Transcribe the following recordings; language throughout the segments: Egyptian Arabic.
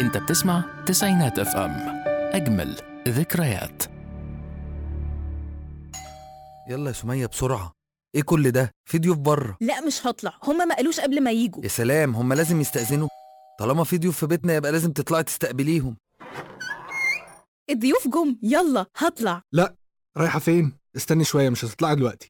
انت بتسمع تسعينات اف ام اجمل ذكريات يلا يا سمية بسرعة ايه كل ده في ضيوف بره لا مش هطلع هما ما قالوش قبل ما يجوا يا سلام هم لازم يستأذنوا طالما في ضيوف في بيتنا يبقى لازم تطلعي تستقبليهم الضيوف جم يلا هطلع لا رايحة فين؟ استني شوية مش هتطلعي دلوقتي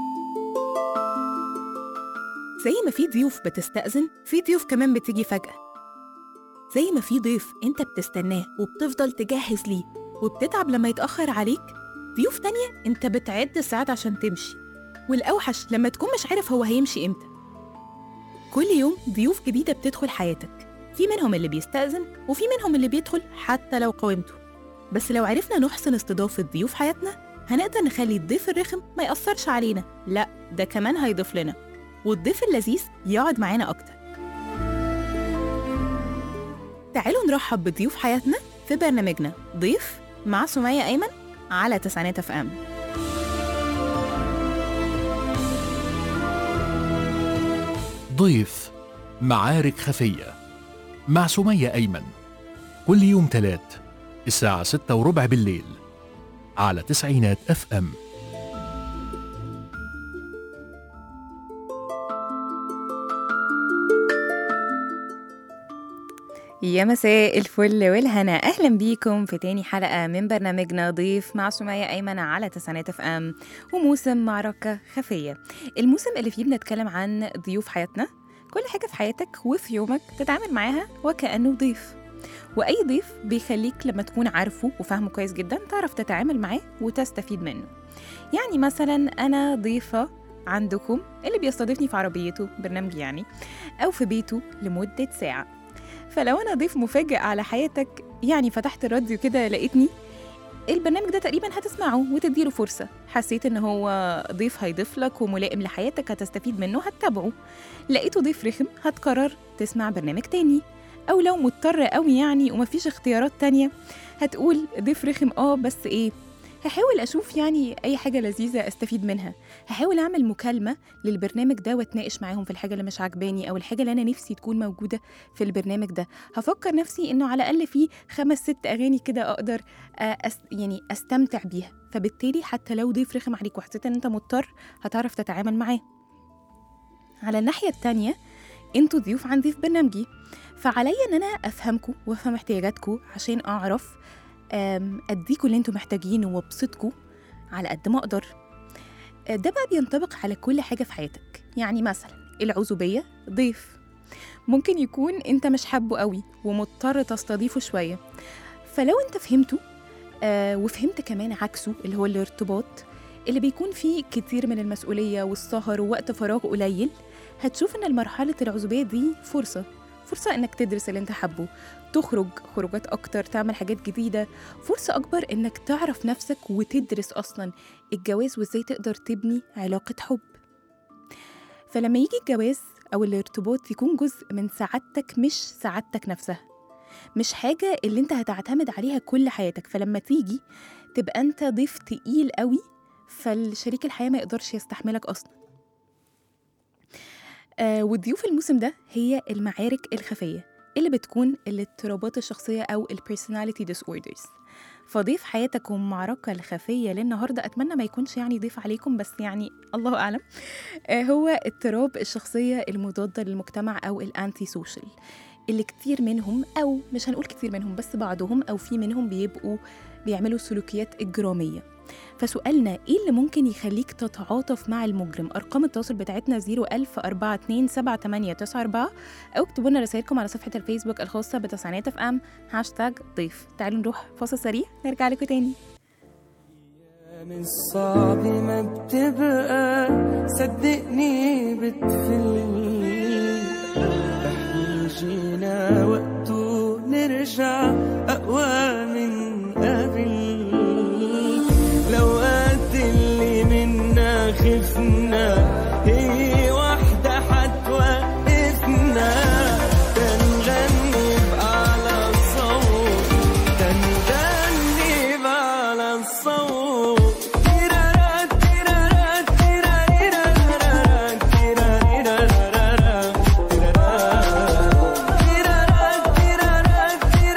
زي ما في ضيوف بتستأذن في ضيوف كمان بتيجي فجأة زي ما في ضيف انت بتستناه وبتفضل تجهز ليه وبتتعب لما يتأخر عليك ضيوف تانية انت بتعد الساعات عشان تمشي والأوحش لما تكون مش عارف هو هيمشي امتى كل يوم ضيوف جديدة بتدخل حياتك في منهم اللي بيستأذن وفي منهم اللي بيدخل حتى لو قاومته بس لو عرفنا نحسن استضافة ضيوف حياتنا هنقدر نخلي الضيف الرخم ما يأثرش علينا لا ده كمان هيضيف لنا والضيف اللذيذ يقعد معانا أكتر تعالوا نرحب بضيوف حياتنا في برنامجنا ضيف مع سمية أيمن على تسعينات اف ام ضيف معارك خفية مع سمية أيمن كل يوم تلات الساعة ستة وربع بالليل على تسعينات اف ام يا مساء الفل والهنا اهلا بيكم في تاني حلقه من برنامجنا ضيف مع سمية ايمن على تسعينات اف ام وموسم معركه خفيه الموسم اللي فيه بنتكلم عن ضيوف حياتنا كل حاجه في حياتك وفي يومك تتعامل معاها وكانه ضيف واي ضيف بيخليك لما تكون عارفه وفاهمه كويس جدا تعرف تتعامل معاه وتستفيد منه يعني مثلا انا ضيفه عندكم اللي بيستضيفني في عربيته برنامج يعني او في بيته لمده ساعه فلو انا ضيف مفاجئ على حياتك يعني فتحت الراديو كده لقيتني البرنامج ده تقريبا هتسمعه وتديله فرصة حسيت ان هو ضيف هيضيف لك وملائم لحياتك هتستفيد منه هتتابعه لقيته ضيف رخم هتقرر تسمع برنامج تاني او لو مضطر قوي يعني ومفيش اختيارات تانية هتقول ضيف رخم اه بس ايه هحاول اشوف يعني اي حاجه لذيذه استفيد منها هحاول اعمل مكالمه للبرنامج ده واتناقش معاهم في الحاجه اللي مش عاجباني او الحاجه اللي انا نفسي تكون موجوده في البرنامج ده هفكر نفسي انه على الاقل في خمس ست اغاني كده اقدر أس يعني استمتع بيها فبالتالي حتى لو ضيف رخم عليك وحسيت ان انت مضطر هتعرف تتعامل معاه على الناحيه التانية انتوا ضيوف عندي في برنامجي فعليا ان انا افهمكم وافهم احتياجاتكم عشان اعرف أم، اديكوا اللي انتوا محتاجينه وابسطكوا على قد ما اقدر أه، ده بقى بينطبق على كل حاجه في حياتك يعني مثلا العزوبيه ضيف ممكن يكون انت مش حابه قوي ومضطر تستضيفه شويه فلو انت فهمته آه وفهمت كمان عكسه اللي هو الارتباط اللي بيكون فيه كتير من المسؤوليه والسهر ووقت فراغ قليل هتشوف ان مرحله العزوبيه دي فرصه فرصه انك تدرس اللي انت حابه تخرج خروجات اكتر تعمل حاجات جديده فرصه اكبر انك تعرف نفسك وتدرس اصلا الجواز وازاي تقدر تبني علاقه حب فلما يجي الجواز او الارتباط يكون جزء من سعادتك مش سعادتك نفسها مش حاجه اللي انت هتعتمد عليها كل حياتك فلما تيجي تبقى انت ضيف تقيل قوي فالشريك الحياه ما يقدرش يستحملك اصلا آه وضيوف الموسم ده هي المعارك الخفيه اللي بتكون الاضطرابات الشخصيه او البيرسوناليتي disorders فضيف حياتك ومعركة الخفية للنهاردة أتمنى ما يكونش يعني ضيف عليكم بس يعني الله أعلم آه هو اضطراب الشخصية المضادة للمجتمع أو الأنتي سوشيال اللي كتير منهم أو مش هنقول كتير منهم بس بعضهم أو في منهم بيبقوا بيعملوا سلوكيات إجرامية فسؤالنا إيه اللي ممكن يخليك تتعاطف مع المجرم أرقام التواصل بتاعتنا 010427894 أو اكتبوا لنا رسائلكم على صفحة الفيسبوك الخاصة بتسعينات اف ام هاشتاج ضيف تعالوا نروح فاصل سريع نرجع لكم تاني من الصعب ما بتبقى صدقني بتفل بحكي جينا وقته نرجع أقوى من قبل الأوقات اللي منا خفنا هي وحدة حتوقفنا تنغني بأعلى صوت تنغني بأعلى الصوت تيرارا تيرارا تيراريرا تيراريرا تيرارا تيرارا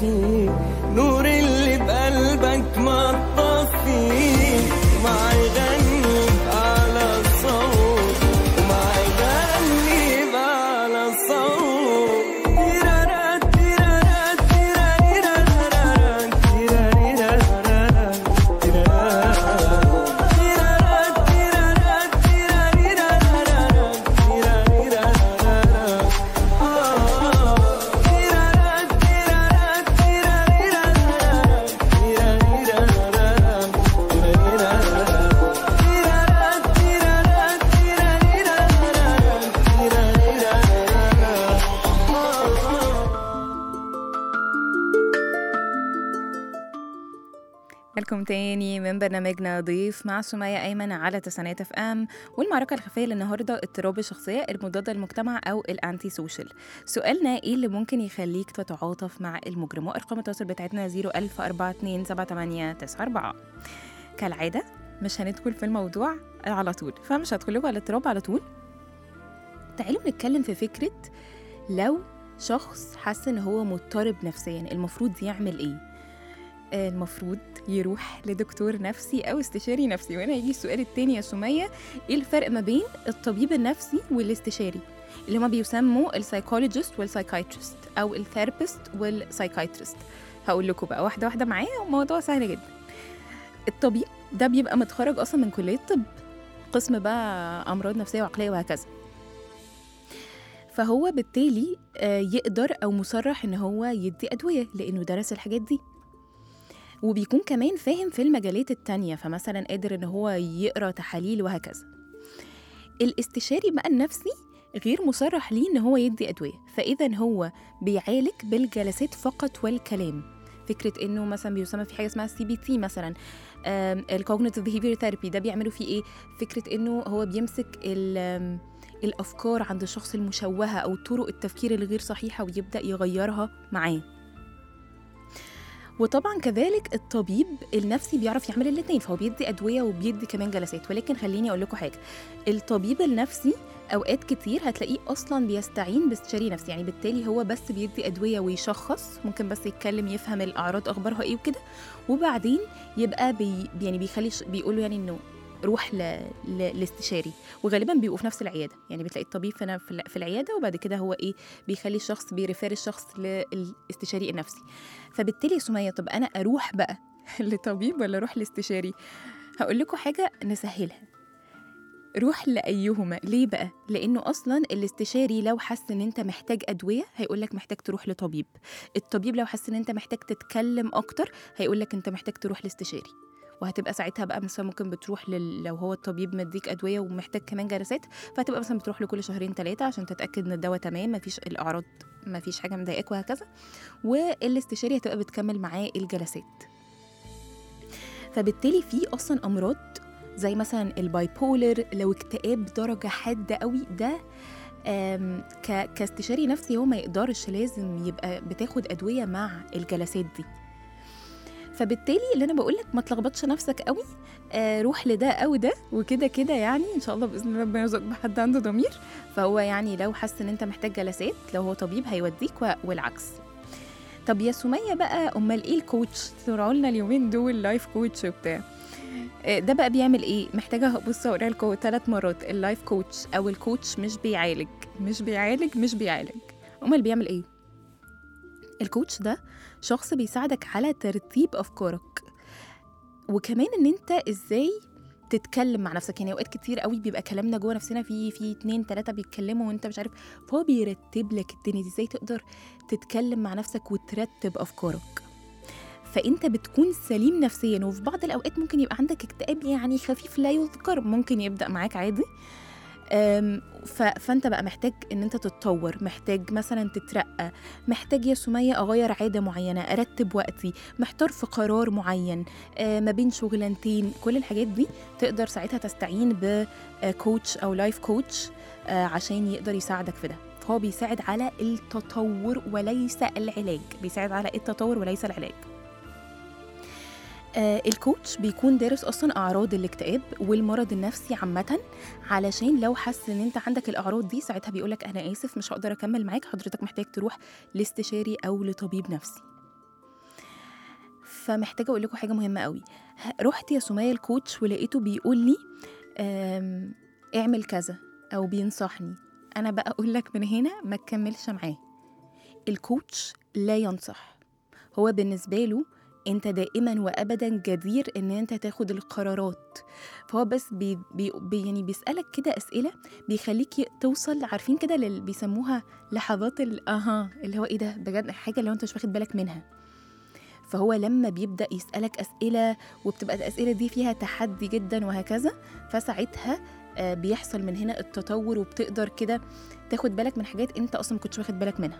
فيه نور اللي بقلبك ما تطفيه ومع يغني بأعلى صوت ومع يغني بأعلى صوت تيرارا تيرارا تيراريرارارا تيراريرارارا تيرارا تيرارا تيرارا تيراريرارارا تيراريرارارا آه تيرارا تيرارا تيراريرارارا تيراريرارارا لكم تاني من برنامجنا ضيف مع سمية أيمن على تسعينات اف ام والمعركة الخفية للنهاردة اضطراب الشخصية المضادة للمجتمع أو الأنتي سوشيال سؤالنا إيه اللي ممكن يخليك تتعاطف مع المجرم وأرقام التواصل بتاعتنا 010427894 كالعادة مش هندخل في الموضوع على طول فمش هدخل لكم على الاضطراب على طول تعالوا نتكلم في فكرة لو شخص حس ان هو مضطرب نفسيا المفروض يعمل ايه المفروض يروح لدكتور نفسي او استشاري نفسي وهنا يجي السؤال التاني يا سمية ايه الفرق ما بين الطبيب النفسي والاستشاري اللي هما بيسموا السايكولوجيست والسايكايترست او الثيرابيست والسايكايترست هقول لكم بقى واحده واحده معايا وموضوع سهل جدا الطبيب ده بيبقى متخرج اصلا من كليه طب قسم بقى امراض نفسيه وعقليه وهكذا فهو بالتالي آه، يقدر او مصرح ان هو يدي ادويه لانه درس الحاجات دي وبيكون كمان فاهم في المجالات التانية فمثلا قادر ان هو يقرا تحاليل وهكذا الاستشاري بقى النفسي غير مصرح ليه ان هو يدي ادويه فاذا هو بيعالج بالجلسات فقط والكلام فكره انه مثلا بيسمى في حاجه اسمها سي بي تي مثلا الكوجنيتيف بيهيفير ثيرابي ده بيعملوا فيه ايه فكره انه هو بيمسك ال- آم، الافكار عند الشخص المشوهه او طرق التفكير الغير صحيحه ويبدا يغيرها معاه وطبعا كذلك الطبيب النفسي بيعرف يعمل الاثنين فهو بيدي ادويه وبيدي كمان جلسات ولكن خليني اقول لكم حاجه الطبيب النفسي اوقات كتير هتلاقيه اصلا بيستعين باستشاري نفسي يعني بالتالي هو بس بيدي ادويه ويشخص ممكن بس يتكلم يفهم الاعراض اخبارها ايه وكده وبعدين يبقى بي يعني بيخلي بيقول له يعني انه روح ل... ل... لاستشاري وغالبا بيبقوا في نفس العياده يعني بتلاقي الطبيب في, في ال- في العياده وبعد كده هو ايه بيخلي الشخص بيرفير الشخص للاستشاري النفسي فبالتالي يا سميه طب انا اروح بقى لطبيب ولا اروح لاستشاري هقول لكم حاجه نسهلها روح لايهما ليه بقى لانه اصلا الاستشاري لو حس ان انت محتاج ادويه هيقول لك محتاج تروح لطبيب الطبيب لو حس ان انت محتاج تتكلم اكتر هيقول لك انت محتاج تروح لاستشاري وهتبقى ساعتها بقى مثلا ممكن بتروح لل... لو هو الطبيب مديك ادويه ومحتاج كمان جلسات فهتبقى مثلا بتروح له كل شهرين ثلاثه عشان تتاكد ان الدواء تمام مفيش الاعراض مفيش حاجه مضايقاك وهكذا والاستشاري هتبقى بتكمل معاه الجلسات فبالتالي في اصلا امراض زي مثلا الباي بولر لو اكتئاب درجه حاده قوي ده آم، ك- كاستشاري نفسي هو ما يقدرش لازم يبقى بتاخد ادويه مع الجلسات دي فبالتالي اللي انا بقول لك ما تلخبطش نفسك قوي آه روح لده او ده وكده كده يعني ان شاء الله باذن الله ربنا يرزقك بحد عنده ضمير فهو يعني لو حس ان انت محتاج جلسات لو هو طبيب هيوديك و- والعكس طب يا سمية بقى امال ايه الكوتش طلعوا لنا اليومين دول لايف كوتش وبتاع آه، ده بقى بيعمل ايه محتاجه بص اقولها لكم ثلاث مرات اللايف كوتش او الكوتش مش بيعالج مش بيعالج مش بيعالج امال بيعمل ايه الكوتش ده شخص بيساعدك على ترتيب افكارك وكمان ان انت ازاي تتكلم مع نفسك يعني اوقات كتير قوي بيبقى كلامنا جوه نفسنا في في اتنين تلاته بيتكلموا وانت مش عارف فهو بيرتب لك الدنيا دي ازاي تقدر تتكلم مع نفسك وترتب افكارك فانت بتكون سليم نفسيا وفي بعض الاوقات ممكن يبقى عندك اكتئاب يعني خفيف لا يذكر ممكن يبدا معاك عادي أم، ف... فانت بقى محتاج ان انت تتطور محتاج مثلا تترقى محتاج يا سمية اغير عاده معينه ارتب وقتي محتار في قرار معين آه، ما بين شغلانتين كل الحاجات دي تقدر ساعتها تستعين بكوتش او لايف كوتش عشان يقدر يساعدك في ده فهو بيساعد على التطور وليس العلاج بيساعد على التطور وليس العلاج آه الكوتش بيكون دارس اصلا اعراض الاكتئاب والمرض النفسي عامه علشان لو حس ان انت عندك الاعراض دي ساعتها بيقولك انا اسف مش هقدر اكمل معاك حضرتك محتاج تروح لاستشاري او لطبيب نفسي فمحتاجه اقول لكم حاجه مهمه قوي ه- رحت يا سمية الكوتش ولقيته بيقول لي آم، اعمل كذا او بينصحني انا بقى اقول لك من هنا ما تكملش معاه الكوتش لا ينصح هو بالنسبه له انت دائما وابدا جدير ان انت تاخد القرارات فهو بس بي بي بي- يعني بيسالك كده اسئله بيخليك ي- توصل عارفين كده اللي بيسموها لحظات الاها اللي هو ايه ده بجد حاجه اللي هو انت مش واخد بالك منها فهو لما بيبدا يسالك اسئله وبتبقى الاسئله دي فيها تحدي جدا وهكذا فساعتها آه، بيحصل من هنا التطور وبتقدر كده تاخد بالك من حاجات انت اصلا ما كنتش واخد بالك منها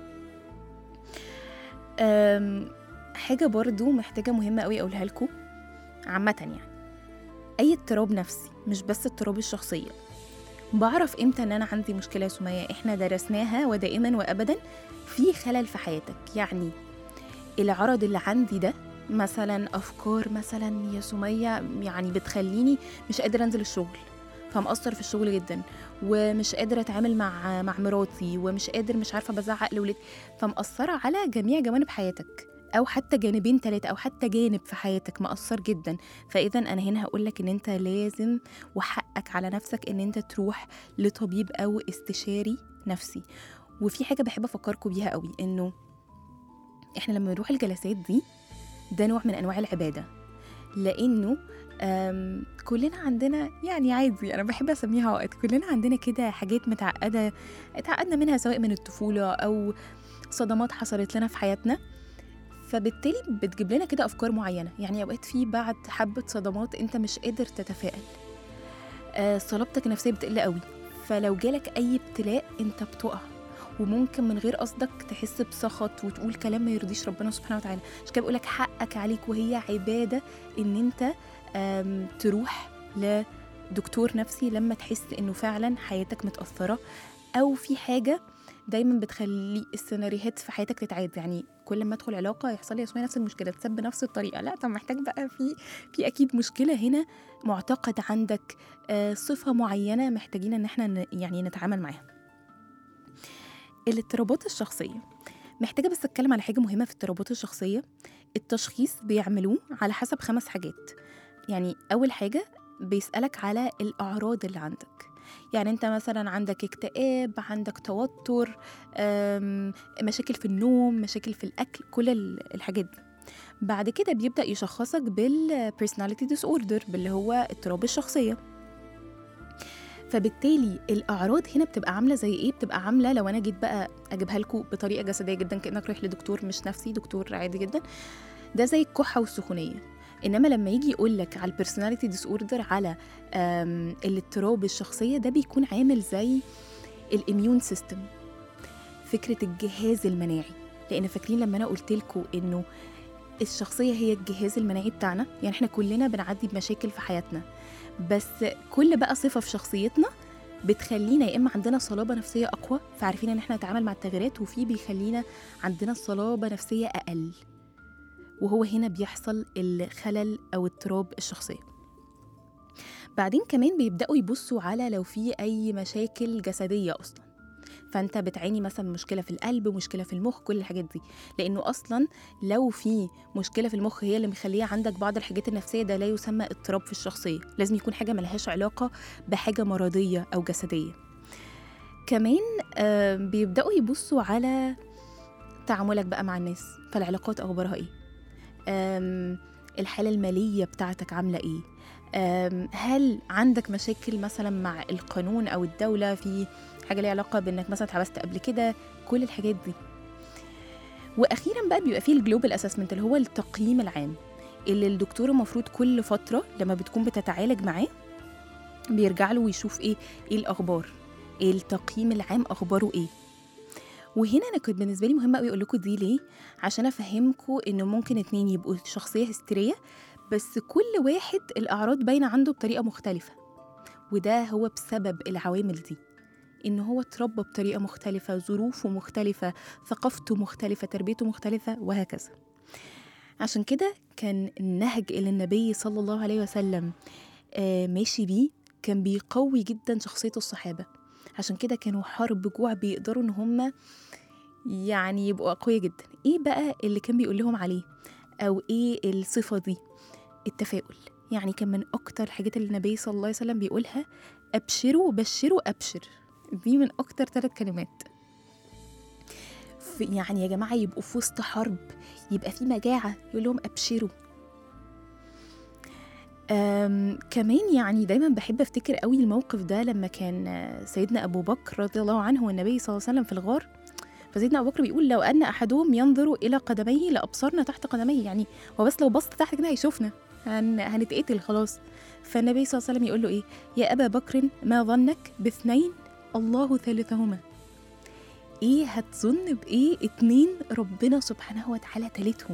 أم، حاجه برضو محتاجه مهمه قوي اقولها لكم عامه يعني اي اضطراب نفسي مش بس اضطراب الشخصيه بعرف امتى ان انا عندي مشكله يا سميه احنا درسناها ودائما وابدا في خلل في حياتك يعني العرض اللي عندي ده مثلا افكار مثلا يا سميه يعني بتخليني مش قادره انزل الشغل فمقصر في الشغل جدا ومش قادره اتعامل مع مع مراتي ومش قادر مش عارفه بزعق لاولادي فمأثره على جميع جوانب حياتك او حتى جانبين ثلاثه او حتى جانب في حياتك مأثر جدا فاذا انا هنا هقول لك ان انت لازم وحقك على نفسك ان انت تروح لطبيب او استشاري نفسي وفي حاجه بحب افكركم بيها قوي انه احنا لما نروح الجلسات دي ده نوع من انواع العباده لانه أم، كلنا عندنا يعني عادي انا بحب اسميها وقت كلنا عندنا كده حاجات متعقده اتعقدنا منها سواء من الطفوله او صدمات حصلت لنا في حياتنا فبالتالي بتجيب لنا كده افكار معينه يعني اوقات في بعد حبه صدمات انت مش قادر تتفائل آه صلابتك النفسيه بتقل قوي فلو جالك اي ابتلاء انت بتقع وممكن من غير قصدك تحس بسخط وتقول كلام ما يرضيش ربنا سبحانه وتعالى عشان كده بقولك حقك عليك وهي عباده ان انت آم، تروح لدكتور نفسي لما تحس انه فعلا حياتك متاثره او في حاجه دايما بتخلي السيناريوهات في حياتك تتعاد يعني كل ما ادخل علاقه يحصل لي اسمها نفس المشكله تسب بنفس الطريقه لا طب محتاج بقى في في اكيد مشكله هنا معتقد عندك آه، صفه معينه محتاجين ان احنا ن- يعني نتعامل معاها الاضطرابات الشخصيه محتاجه بس اتكلم على حاجه مهمه في الاضطرابات الشخصيه التشخيص بيعملوه على حسب خمس حاجات يعني اول حاجه بيسالك على الاعراض اللي عندك يعني انت مثلا عندك اكتئاب عندك توتر أم، مشاكل في النوم مشاكل في الاكل كل ال- الحاجات دي بعد كده بيبدا يشخصك بالبيرسوناليتي ديس اوردر باللي هو اضطراب الشخصيه فبالتالي الاعراض هنا بتبقى عامله زي ايه بتبقى عامله لو انا جيت بقى اجيبها لكم بطريقه جسديه جدا كانك رايح لدكتور مش نفسي دكتور عادي جدا ده زي الكحه والسخونيه انما لما يجي يقول لك على البيرسوناليتي ديس اوردر على آم، الاضطراب الشخصيه ده بيكون عامل زي الاميون سيستم فكره الجهاز المناعي لان فاكرين لما انا قلت لكم انه الشخصيه هي الجهاز المناعي بتاعنا يعني احنا كلنا بنعدي بمشاكل في حياتنا بس كل بقى صفه في شخصيتنا بتخلينا يا اما عندنا صلابه نفسيه اقوى فعارفين ان احنا نتعامل مع التغييرات وفي بيخلينا عندنا صلابه نفسيه اقل وهو هنا بيحصل الخلل او اضطراب الشخصيه بعدين كمان بيبداوا يبصوا على لو في اي مشاكل جسديه اصلا فانت بتعاني مثلا من مشكله في القلب مشكله في المخ كل الحاجات دي لانه اصلا لو في مشكله في المخ هي اللي مخليه عندك بعض الحاجات النفسيه ده لا يسمى اضطراب في الشخصيه لازم يكون حاجه ملهاش علاقه بحاجه مرضيه او جسديه كمان آه بيبداوا يبصوا على تعاملك بقى مع الناس فالعلاقات اخبارها ايه آم، الحاله الماليه بتاعتك عامله ايه آم، هل عندك مشاكل مثلا مع القانون او الدوله في حاجه ليها علاقه بانك مثلا اتحبست قبل كده كل الحاجات دي واخيرا بقى بيبقى فيه الجلوبال اسسمنت اللي هو التقييم العام اللي الدكتور المفروض كل فتره لما بتكون بتتعالج معاه بيرجع له ويشوف ايه ايه الاخبار إيه التقييم العام اخباره ايه وهنا انا كنت بالنسبه لي مهمه قوي اقول لكم دي ليه عشان افهمكم انه ممكن اتنين يبقوا شخصيه هستيريه بس كل واحد الاعراض باينه عنده بطريقه مختلفه وده هو بسبب العوامل دي ان هو اتربى بطريقه مختلفه ظروفه مختلفه ثقافته مختلفه تربيته مختلفه وهكذا عشان كده كان النهج اللي النبي صلى الله عليه وسلم آه ماشي بيه كان بيقوي جدا شخصيه الصحابه عشان كده كانوا حرب جوع بيقدروا ان هم يعني يبقوا اقوياء جدا ايه بقى اللي كان بيقول لهم عليه او ايه الصفه دي التفاؤل يعني كان من اكتر الحاجات اللي النبي صلى الله عليه وسلم بيقولها ابشروا بشروا ابشر دي من اكتر ثلاث كلمات في يعني يا جماعه يبقوا في وسط حرب يبقى في مجاعه يقول لهم ابشروا أم كمان يعني دايما بحب افتكر قوي الموقف ده لما كان آه، سيدنا ابو بكر رضي الله عنه والنبي صلى الله عليه وسلم في الغار فسيدنا ابو بكر بيقول لو ان احدهم ينظر الى قدميه لابصرنا تحت قدميه يعني هو بس لو بص تحت كده هيشوفنا هن هنتقتل خلاص فالنبي صلى الله عليه وسلم يقول له ايه يا ابا بكر ما ظنك باثنين الله ثالثهما ايه هتظن بايه اتنين ربنا سبحانه وتعالى تالتهم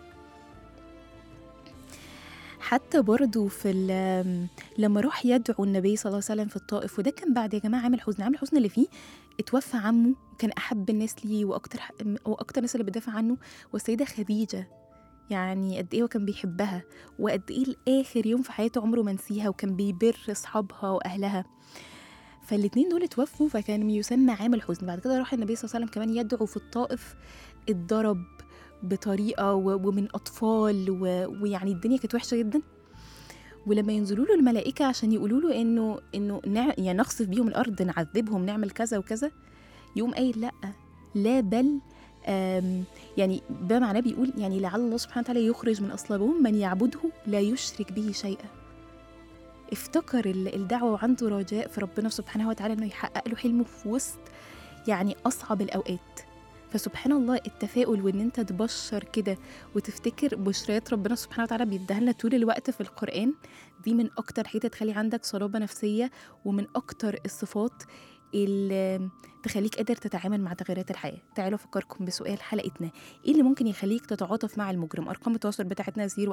حتى برضو في ال- لما راح يدعو النبي صلى الله عليه وسلم في الطائف وده كان بعد يا جماعه عامل حزن عامل حزن اللي فيه اتوفى عمه وكان احب الناس ليه واكتر واكتر الناس اللي بتدافع عنه والسيده خديجه يعني قد ايه هو كان بيحبها وقد ايه لاخر يوم في حياته عمره ما نسيها وكان بيبر اصحابها واهلها فالاتنين دول اتوفوا فكان يسمى عام الحزن بعد كده راح النبي صلى الله عليه وسلم كمان يدعو في الطائف اتضرب بطريقه و- ومن اطفال و- ويعني الدنيا كانت وحشه جدا ولما ينزلوا له الملائكه عشان يقولوا له انه انه نع... يعني نخسف بيهم الارض نعذبهم نعمل كذا وكذا يقوم قايل لا لا بل آم، يعني ده معناه بيقول يعني لعل الله سبحانه وتعالى يخرج من اصلابهم من يعبده لا يشرك به شيئا افتكر ال- الدعوه وعنده رجاء في ربنا سبحانه وتعالى انه يحقق له حلمه في وسط يعني اصعب الاوقات فسبحان الله التفاؤل وان انت تبشر كده وتفتكر بشريات ربنا سبحانه وتعالى بيديها لنا طول الوقت في القران دي من اكتر حاجات تخلي عندك صلابه نفسيه ومن اكتر الصفات اللي تخليك قادر تتعامل مع تغيرات الحياه تعالوا افكركم بسؤال حلقتنا ايه اللي ممكن يخليك تتعاطف مع المجرم ارقام التواصل بتاعتنا 010427894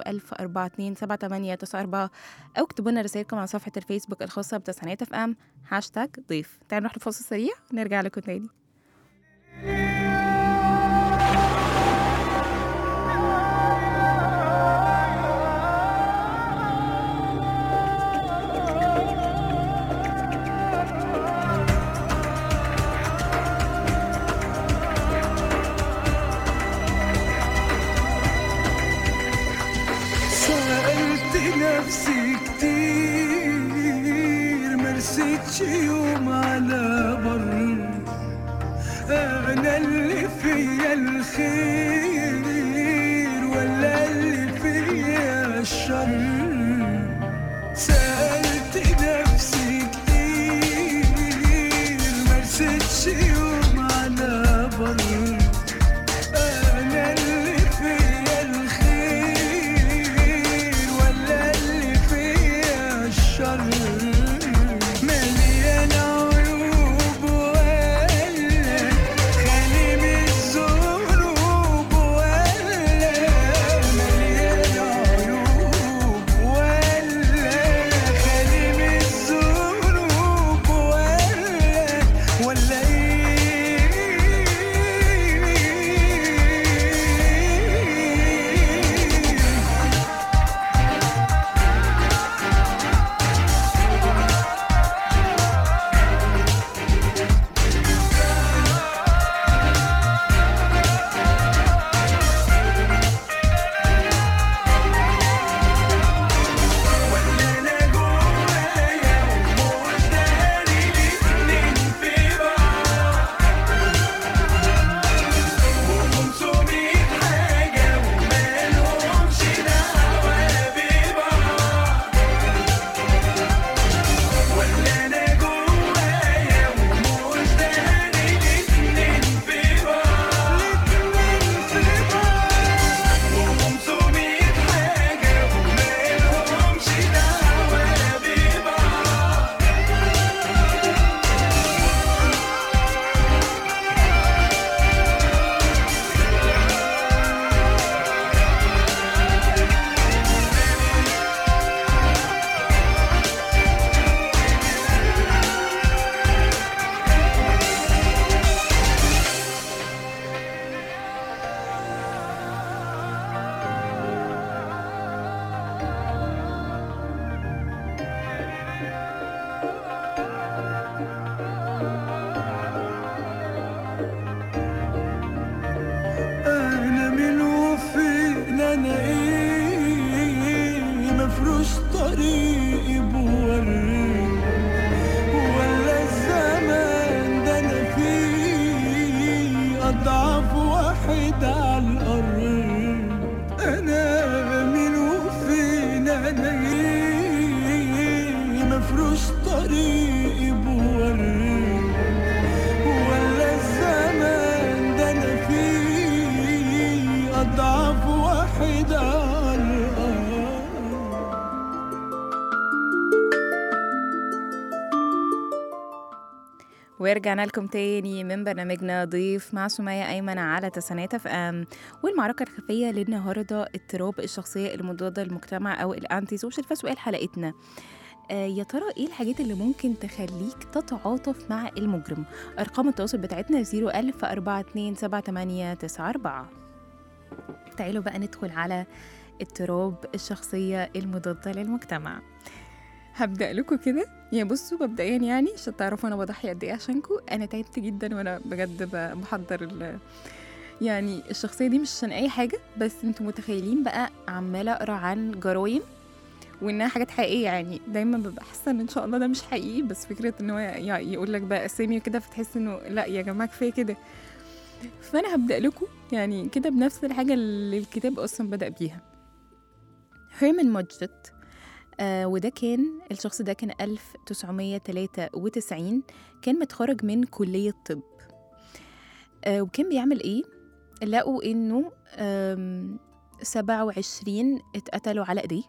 او اكتبوا لنا رسائلكم على صفحه الفيسبوك الخاصه بتسعينات اف ام هاشتاج ضيف تعالوا نروح لفاصل سريع نرجع لكم تاني سألت نفسي كتير مرستش يوم على بر أنا اللي فيا الخير ولا اللي فيا الشر سألت نفسي كتير مرستش يوم على بر أنا اللي فيا الخير ولا اللي فيا الشر مليان عيوب ولا خالي من الذنوب ولا ده انا ايه مفروش طريقي بورد ولا الزمان ده انا فيه اضعف واحد على الارض انا مين وفين انا ايه مفروش طريقي بورد ولا الزمان ده انا فيه اضعف واحد على الارض ورجعنا لكم تاني من برنامجنا ضيف مع سمية أيمن على تسعينات اف ام والمعركة الخفية للنهاردة اضطراب الشخصية المضادة للمجتمع أو الأنتي سوشيال فسؤال حلقتنا آه يا ترى ايه الحاجات اللي ممكن تخليك تتعاطف مع المجرم أرقام التواصل بتاعتنا 01000 427 تعالوا بقى ندخل على اضطراب الشخصية المضادة للمجتمع هبدأ لكم كده يا بصوا مبدئيا يعني عشان تعرفوا انا بضحي قد ايه عشانكم انا تعبت جدا وانا بجد ب- بحضر ال يعني الشخصيه دي مش عشان اي حاجه بس انتوا متخيلين بقى عماله اقرا عن جرايم وانها حاجات حقيقيه يعني دايما ببقى حاسه ان ان شاء الله ده مش حقيقي بس فكره ان هو يقول لك بقى اسامي كده فتحس انه لا يا جماعه كفايه كده فانا هبدا لكم يعني كده بنفس الحاجه اللي الكتاب اصلا بدا بيها هيرمان ماجدت آه وده كان الشخص ده كان 1993 كان متخرج من كلية طب آه وكان بيعمل ايه؟ لقوا انه آم، 27 اتقتلوا على ايديه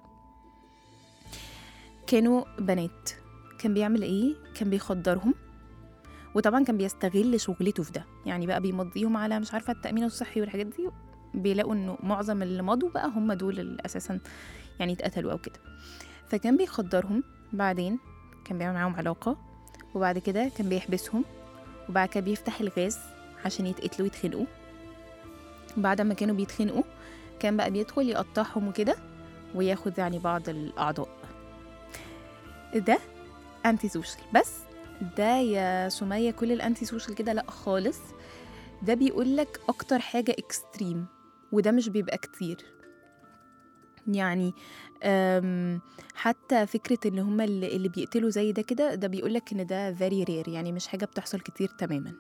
كانوا بنات كان بيعمل ايه؟ كان بيخدرهم وطبعا كان بيستغل شغلته في ده يعني بقى بيمضيهم على مش عارفة التأمين الصحي والحاجات دي بيلاقوا انه معظم اللي مضوا بقى هم دول اللي اساسا يعني اتقتلوا او كده فكان بيخدرهم بعدين كان بيعمل معاهم علاقة وبعد كده كان بيحبسهم وبعد كده بيفتح الغاز عشان يتقتلوا يتخنقوا بعد ما كانوا بيتخنقوا كان بقى بيدخل يقطعهم وكده وياخد يعني بعض الأعضاء ده أنتي سوشيال بس ده يا سمية كل الأنتي سوشيال كده لأ خالص ده بيقولك أكتر حاجة إكستريم وده مش بيبقى كتير يعني أم، حتى فكرة ان هما اللي, اللي بيقتلوا زي ده كده ده بيقولك ان ده very rare يعني مش حاجة بتحصل كتير تماما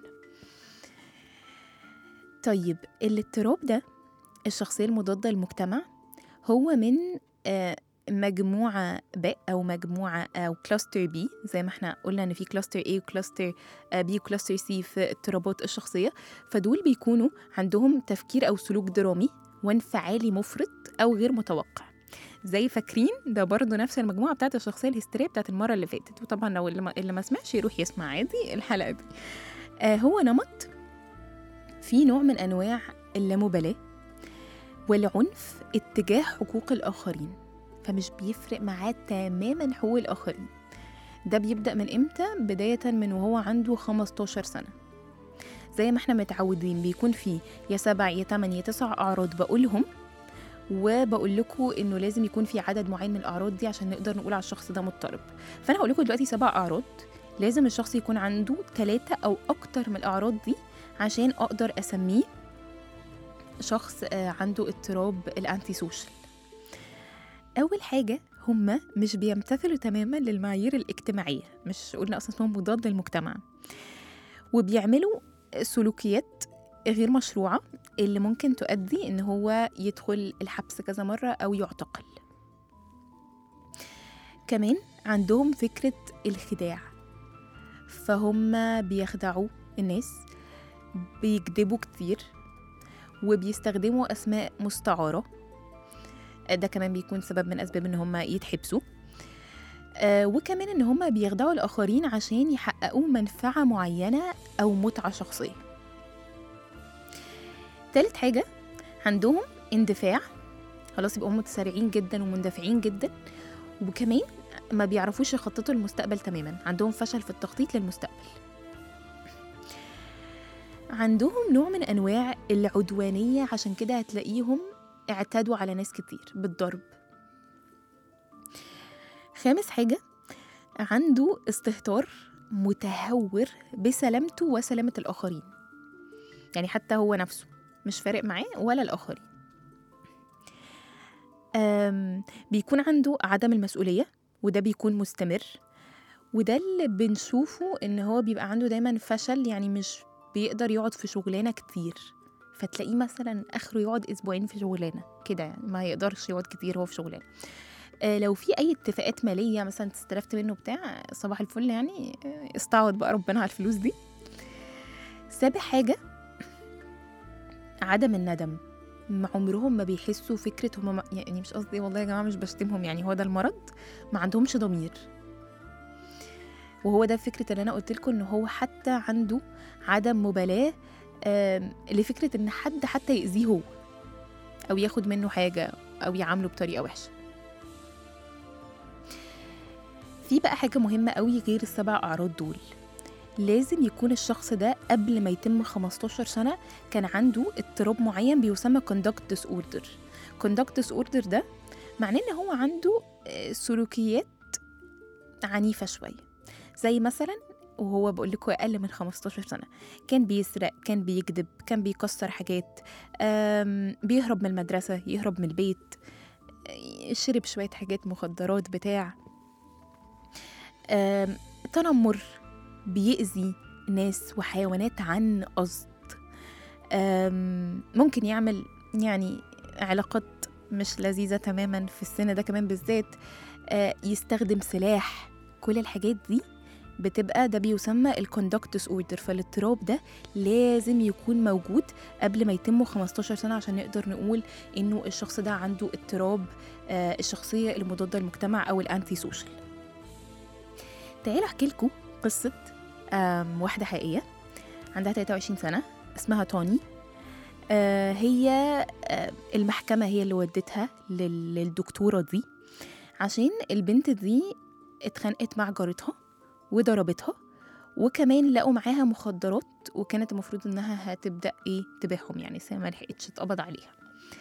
طيب الاضطراب ده الشخصية المضادة للمجتمع هو من آه، مجموعة ب أو مجموعة أو كلاستر بي زي ما احنا قلنا إن في كلاستر A وكلاستر B وكلاستر C في اضطرابات الشخصية فدول بيكونوا عندهم تفكير أو سلوك درامي وانفعالي مفرط أو غير متوقع زي فاكرين ده برضه نفس المجموعه بتاعت الشخصيه الهستيريه بتاعت المره اللي فاتت وطبعا لو اللي ما, اللي ما سمعش يروح يسمع عادي الحلقه دي آه هو نمط في نوع من انواع اللامبالاه والعنف اتجاه حقوق الاخرين فمش بيفرق معاه تماما حقوق الاخرين ده بيبدا من امتى بدايه من وهو عنده 15 سنه زي ما احنا متعودين بيكون في يا سبع يا تمن يا تسع اعراض بقولهم وبقول لكم انه لازم يكون في عدد معين من الاعراض دي عشان نقدر نقول على الشخص ده مضطرب فانا هقول لكم دلوقتي سبع اعراض لازم الشخص يكون عنده ثلاثة او اكتر من الاعراض دي عشان اقدر اسميه شخص آه، عنده اضطراب الانتي سوشيال اول حاجه هما مش بيمتثلوا تماما للمعايير الاجتماعيه مش قلنا اصلا اسمهم مضاد للمجتمع وبيعملوا سلوكيات غير مشروعه اللي ممكن تؤدي ان هو يدخل الحبس كذا مرة او يعتقل كمان عندهم فكرة الخداع فهم بيخدعوا الناس بيكذبوا كتير وبيستخدموا اسماء مستعارة ده كمان بيكون سبب من اسباب ان هم يتحبسوا آه، وكمان ان هم بيخدعوا الاخرين عشان يحققوا منفعة معينة او متعة شخصية تالت حاجة عندهم اندفاع خلاص يبقوا هم متسارعين جدا ومندفعين جدا وكمان ما بيعرفوش يخططوا المستقبل تماما عندهم فشل في التخطيط للمستقبل عندهم نوع من انواع العدوانية عشان كده هتلاقيهم اعتادوا على ناس كتير بالضرب خامس حاجة عنده استهتار متهور بسلامته وسلامة الآخرين يعني حتى هو نفسه مش فارق معاه ولا الآخرين أم، بيكون عنده عدم المسؤولية وده بيكون مستمر وده اللي بنشوفه ان هو بيبقى عنده دايما فشل يعني مش بيقدر يقعد في شغلانة كتير فتلاقيه مثلا اخره يقعد اسبوعين في شغلانة كده يعني ما يقدرش يقعد كتير هو في شغلانة آه، لو في اي اتفاقات ماليه مثلا استلفت منه بتاع صباح الفل يعني آه، استعوض بقى ربنا على الفلوس دي سابع حاجه عدم الندم م- عمرهم ما بيحسوا فكره هم ما يعني مش قصدي والله يا جماعه مش بشتمهم يعني هو ده المرض ما عندهمش ضمير وهو ده فكره اللي انا قلت لكم ان هو حتى عنده عدم مبالاه آم، لفكره ان حد حتى يأذيه هو او ياخد منه حاجه او يعامله بطريقه وحشه في بقى حاجة مهمة قوي غير السبع أعراض دول لازم يكون الشخص ده قبل ما يتم 15 سنة كان عنده اضطراب معين بيسمى conduct disorder conduct disorder ده معناه ان هو عنده آه، سلوكيات عنيفة شوية زي مثلا وهو بقول لكم اقل من 15 سنه كان بيسرق كان بيكذب كان بيكسر حاجات آم، بيهرب من المدرسه يهرب من البيت آه، شرب شويه حاجات مخدرات بتاع آم، تنمر بيأذي ناس وحيوانات عن قصد آم، ممكن يعمل يعني علاقات مش لذيذة تماما في السن ده كمان بالذات آه، يستخدم سلاح كل الحاجات دي بتبقى ده بيسمى الكوندكت اوردر فالاضطراب ده لازم يكون موجود قبل ما يتم 15 سنة عشان نقدر نقول انه الشخص ده عنده اضطراب آه، الشخصية المضادة للمجتمع او الانتي سوشيال تعالوا احكي لكم قصة آم، واحدة حقيقية عندها 23 سنة اسمها توني آه، هي آه، المحكمة هي اللي ودتها لل- للدكتورة دي عشان البنت دي اتخانقت مع جارتها وضربتها وكمان لقوا معاها مخدرات وكانت المفروض انها هتبدا ايه تبيعهم يعني بس هي ما لحقتش اتقبض عليها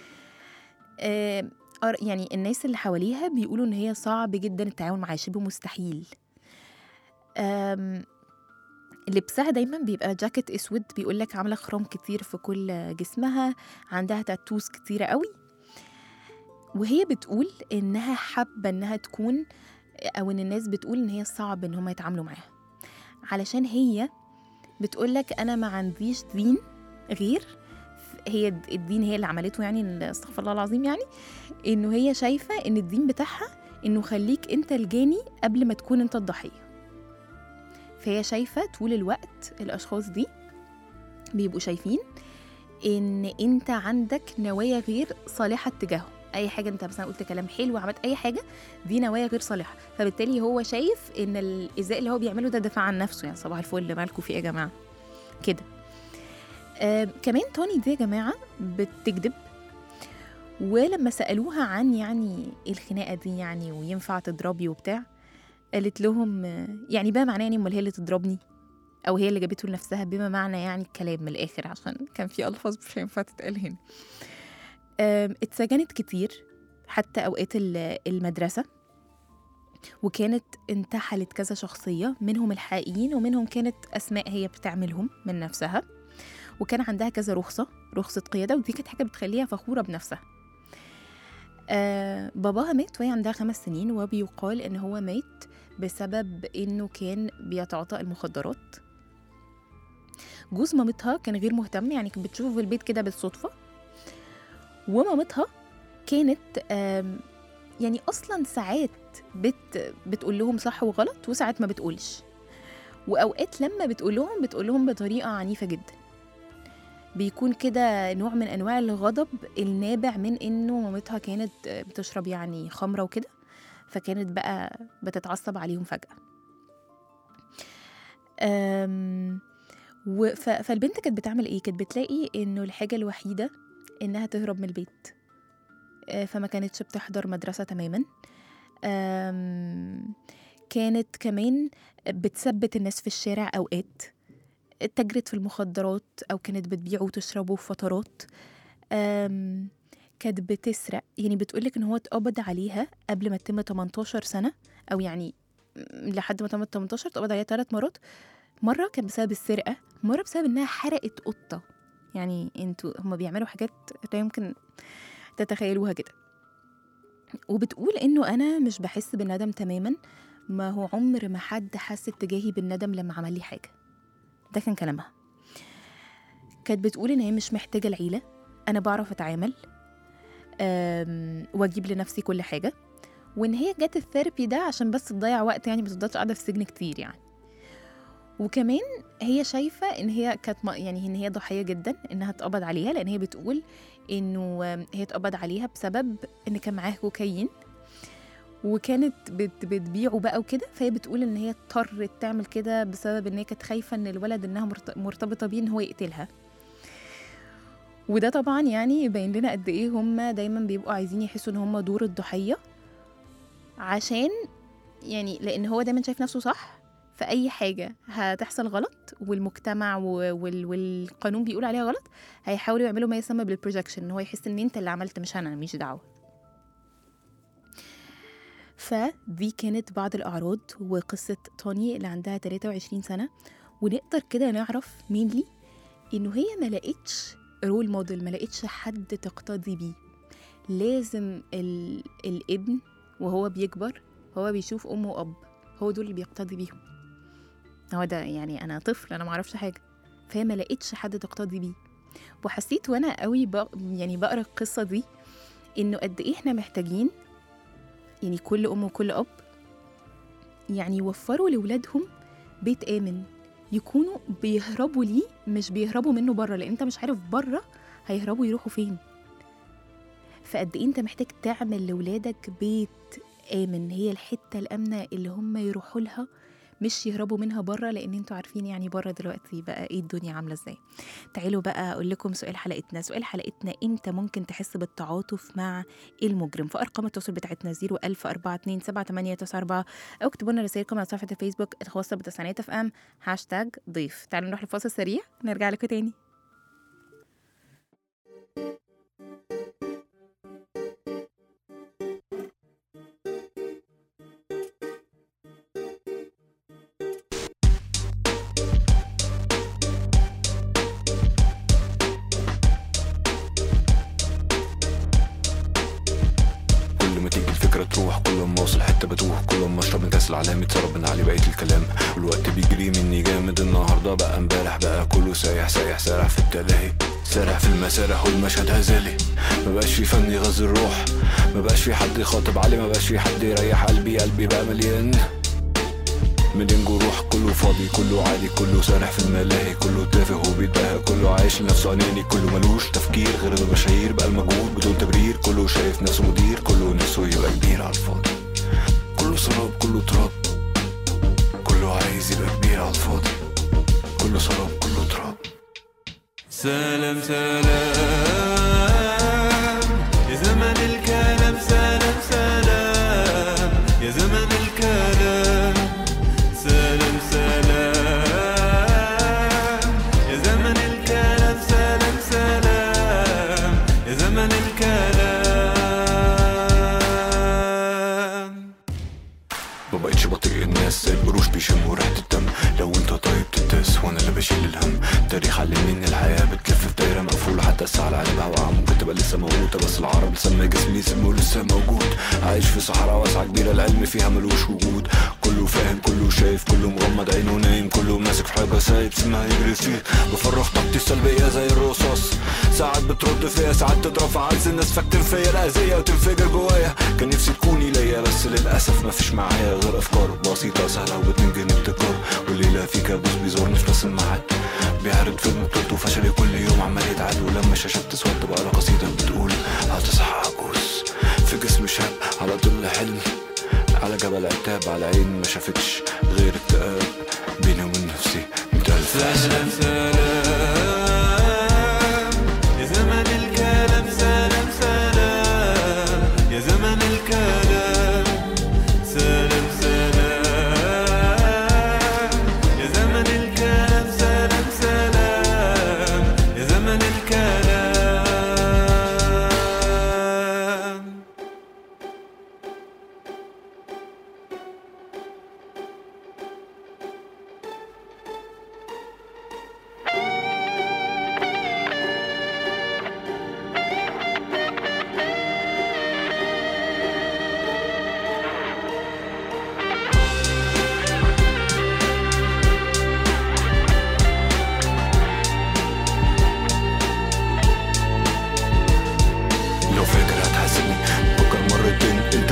آه أر- يعني الناس اللي حواليها بيقولوا ان هي صعب جدا التعامل معاها شبه مستحيل آم، لبسها دايما بيبقى جاكيت اسود بيقول لك عامله خرام كتير في كل جسمها عندها تاتوز كتيره قوي وهي بتقول انها حابه انها تكون او ان الناس بتقول ان هي صعب ان هم يتعاملوا معاها علشان هي بتقول لك انا ما عنديش دين غير هي الدين هي اللي عملته يعني استغفر الله العظيم يعني انه هي شايفه ان الدين بتاعها انه خليك انت الجاني قبل ما تكون انت الضحيه فهي شايفه طول الوقت الاشخاص دي بيبقوا شايفين ان انت عندك نوايا غير صالحه تجاههم اي حاجه انت مثلا قلت كلام حلو عملت اي حاجه دي نوايا غير صالحه فبالتالي هو شايف ان الايذاء اللي هو بيعمله ده دفاع عن نفسه يعني صباح الفل مالكوا في ايه يا جماعه كده آه كمان توني دي يا جماعه بتكذب ولما سالوها عن يعني الخناقه دي يعني وينفع تضربي وبتاع قالت لهم آه، يعني بقى معناه يعني امال هي اللي تضربني او هي اللي جابته لنفسها بما معنى يعني الكلام من الاخر عشان كان في الفاظ مش هينفع تتقال هنا آم، اتسجنت كتير حتى اوقات ال- المدرسه وكانت انتحلت كذا شخصيه منهم الحقيقيين ومنهم كانت اسماء هي بتعملهم من نفسها وكان عندها كذا رخصه رخصه قياده ودي كانت حاجه بتخليها فخوره بنفسها آه باباها مات وهي عندها خمس سنين وبيقال ان هو مات بسبب انه كان بيتعاطى المخدرات جوز مامتها كان غير مهتم يعني كانت بتشوفه في البيت كده بالصدفه ومامتها كانت آم، يعني اصلا ساعات بت بتقول لهم صح وغلط وساعات ما بتقولش واوقات لما بتقول لهم بتقول لهم بطريقه عنيفه جدا بيكون كده نوع من انواع الغضب النابع من انه مامتها كانت بتشرب يعني خمره وكده فكانت بقى بتتعصب عليهم فجاه أم و- ف- فالبنت كانت بتعمل ايه كانت بتلاقي انه الحاجه الوحيده انها تهرب من البيت آه، فما كانتش بتحضر مدرسه تماما أم، كانت كمان بتثبت الناس في الشارع اوقات تجرت في المخدرات او كانت بتبيع وتشربه في فترات أم، كانت بتسرق يعني بتقولك ان هو اتقبض عليها قبل ما تتم 18 سنه او يعني لحد ما تمت 18 اتقبض عليها ثلاث مرات مره كان بسبب السرقه مره بسبب انها حرقت قطه يعني انتوا هما بيعملوا حاجات لا يمكن تتخيلوها كده وبتقول انه انا مش بحس بالندم تماما ما هو عمر ما حد حس اتجاهي بالندم لما عمل لي حاجه ده كان كلامها كانت بتقول ان هي مش محتاجه العيله انا بعرف اتعامل أم، واجيب لنفسي كل حاجه وان هي جت الثيرابي ده عشان بس تضيع وقت يعني ما تفضلش قاعده في السجن كتير يعني وكمان هي شايفه ان هي كانت م- يعني ان هي ضحيه جدا انها اتقبض عليها لان هي بتقول انه آم، هي اتقبض عليها بسبب ان كان معاها كوكايين وكانت بت بتبيعه بقى وكده فهي بتقول ان هي اضطرت تعمل كده بسبب ان هي كانت خايفه ان الولد انها مرت- مرتبطه بيه ان هو يقتلها وده طبعا يعني يبين لنا قد ايه هم دايما بيبقوا عايزين يحسوا ان هم دور الضحيه عشان يعني لان هو دايما شايف نفسه صح في اي حاجه هتحصل غلط والمجتمع و- وال والقانون بيقول عليها غلط هيحاولوا يعملوا ما يسمى بالبروجكشن ان هو يحس ان انت اللي عملت مش انا ماليش دعوه فدي كانت بعض الأعراض وقصة توني اللي عندها 23 سنة ونقدر كده نعرف مينلي إنه هي ما لقتش رول موديل ما لقتش حد تقتدي بيه لازم ال... الابن وهو بيكبر هو بيشوف أم وأب هو دول اللي بيقتدي بيهم هو ده يعني أنا طفل أنا معرفش حاجة فهي ما لقتش حد تقتدي بيه وحسيت وأنا قوي ب... يعني بقرا القصة دي إنه قد إيه إحنا محتاجين يعني كل أم وكل أب يعني يوفروا لولادهم بيت آمن يكونوا بيهربوا ليه مش بيهربوا منه بره لأن أنت مش عارف بره هيهربوا يروحوا فين فقد إيه أنت محتاج تعمل لولادك بيت آمن هي الحتة الآمنة اللي هم يروحوا لها مش يهربوا منها بره لان انتوا عارفين يعني بره دلوقتي بقى ايه الدنيا عامله ازاي تعالوا بقى اقول لكم سؤال حلقتنا سؤال حلقتنا امتى ممكن تحس بالتعاطف مع المجرم فارقام التواصل بتاعتنا 010427894 او اكتبوا لنا رسائلكم على صفحه الفيسبوك الخاصه بتسعينات اف ام هاشتاج ضيف تعالوا نروح لفاصل سريع نرجع لكم تاني كل ما تيجي الفكرة تروح كل ما اوصل حتة بتوه كل ما اشرب من كاس العالم يتسرب من علي بقية الكلام والوقت بيجري مني جامد النهاردة بقى امبارح بقى كله سايح سايح سارح في التلاهي سارح في المسارح والمشهد هزالي ما بقاش في فن يغذي الروح ما بقاش في حد يخاطب علي ما بقاش في حد يريح قلبي قلبي بقى مليان مليان جروح كله فاضي كله عادي كله سارح في الملاهي كله تافه وبيتباهى كله عايش لنفسه اناني كله ملوش تفكير غير المشاهير بقى المجهود بدون تبرير كله شايف نفسه مدير كله نفسه يبقى كبير على الفاضي كله سراب كله تراب كله عايز يبقى كبير على الفاضي كله سراب كله تراب سلام سلام يا زمن الكلام سلام سلام يا زمن الكلام سلام سلام يا زمن الكلام سلام سلام يا زمن الكلام ما بقتش بطيء الناس زي القروش بيشموا ريحة الدم لو انت طيب تتاس وانا اللي بشيل الهم التاريخ علمني ان الحياة بتلف في دايرة مقفولة حتى الساعة على قلبها وقع ممكن تبقى لسه موجودة بس العرب لسه جسمي سمه لسه موجود عايش في صحراء واسعة كبيرة العلم فيها ملوش وجود كله فاهم كله شايف كله مغمض عينه نايم كله ماسك في حاجة سايب سمها يجري فيه بفرغ طاقتي السلبية زي الرصاص ساعات بترد فيا ساعات تضرب في عز الناس فاكتر فيا الأذية وتنفجر جوايا كان نفسي تكوني ليا بس للأسف مفيش معايا غير أفكار بسيطة سهلة وبتنجن ابتكار والليلة في كابوس بيزورني في نفس الميعاد بيعرض فيلم بطولته فشلي كل يوم عمال يتعاد ولما الشاشة بتسود بقرا قصيدة بتقول هتصحى عجوز في جسم شاب على ظل حلم على جبل عتاب على عين ما شافتش غير اكتئاب بيني وبين نفسي ميت ألف حساب سلام سلام يا زمن الكلام سلام سلام يا زمن الكلام سلام سلام يا زمن الكلام سلام سلام يا زمن الكلام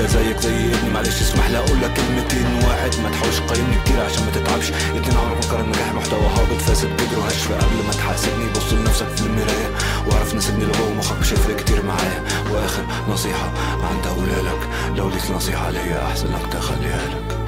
انا زيك زي ابني معلش اسمح لي اقول لك كلمتين واحد ما تحاولش تقيمني كتير عشان ما تتعبش اتنين عمرك فكر النجاح محتوى هابط فاسد بيجروا هشف قبل ما تحاسبني بص لنفسك في المرايه واعرف ان سيبني لجوه مخك مش هيفرق كتير معايا واخر نصيحه عندي اقولها لك لو ليك نصيحه ليا احسن لك تخليها لك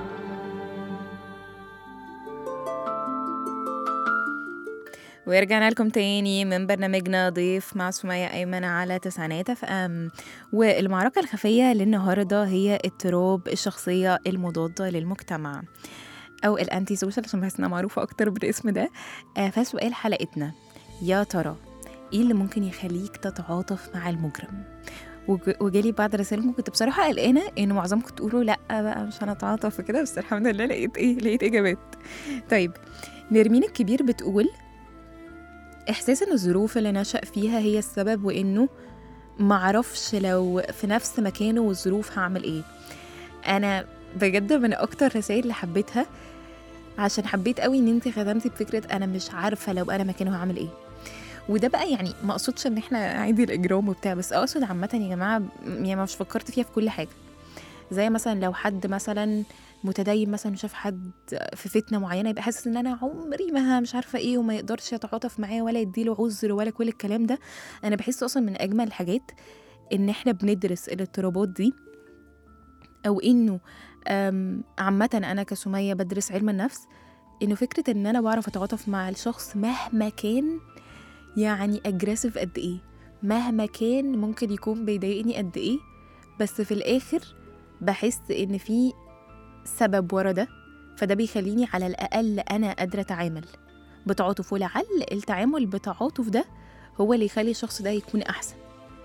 ورجعنا لكم تاني من برنامجنا ضيف مع سمية أيمن على تسعينات اف ام والمعركة الخفية للنهاردة هي اضطراب الشخصية المضادة للمجتمع أو الأنتي سوشيال عشان بحس إنها معروفة أكتر بالاسم ده آه، فسؤال حلقتنا يا ترى إيه اللي ممكن يخليك تتعاطف مع المجرم وج- وجالي بعد رسائلكم كنت بصراحة قلقانة إن معظمكم تقولوا لأ بقى مش هنتعاطف وكده بس الحمد لله لقيت إيه لقيت إجابات طيب نرمين الكبير بتقول إحساس إن الظروف اللي نشأ فيها هي السبب وإنه معرفش لو في نفس مكانه والظروف هعمل إيه أنا بجد من أكتر الرسائل اللي حبيتها عشان حبيت قوي إن أنت خدمتي بفكرة أنا مش عارفة لو أنا مكانه هعمل إيه وده بقى يعني ما اقصدش ان احنا عادي الاجرام وبتاع بس اقصد عامه يا جماعه م- يعني مش فكرت فيها في كل حاجه زي مثلا لو حد مثلا متدين مثلا شاف حد في فتنه معينه يبقى حاسس ان انا عمري ما ه- مش عارفه ايه وما يقدرش يتعاطف معاه ولا يديله عذر ولا كل الكلام ده انا بحس اصلا من اجمل الحاجات ان احنا بندرس الاضطرابات دي او انه أم، عامه انا كسميه بدرس علم النفس انه فكره ان انا بعرف اتعاطف مع الشخص مهما كان يعني اجريسيف قد ايه مهما كان ممكن يكون بيضايقني قد ايه بس في الاخر بحس ان في سبب ورا ده فده بيخليني على الاقل انا قادره اتعامل بتعاطف ولعل التعامل بتعاطف ده هو اللي يخلي الشخص ده يكون احسن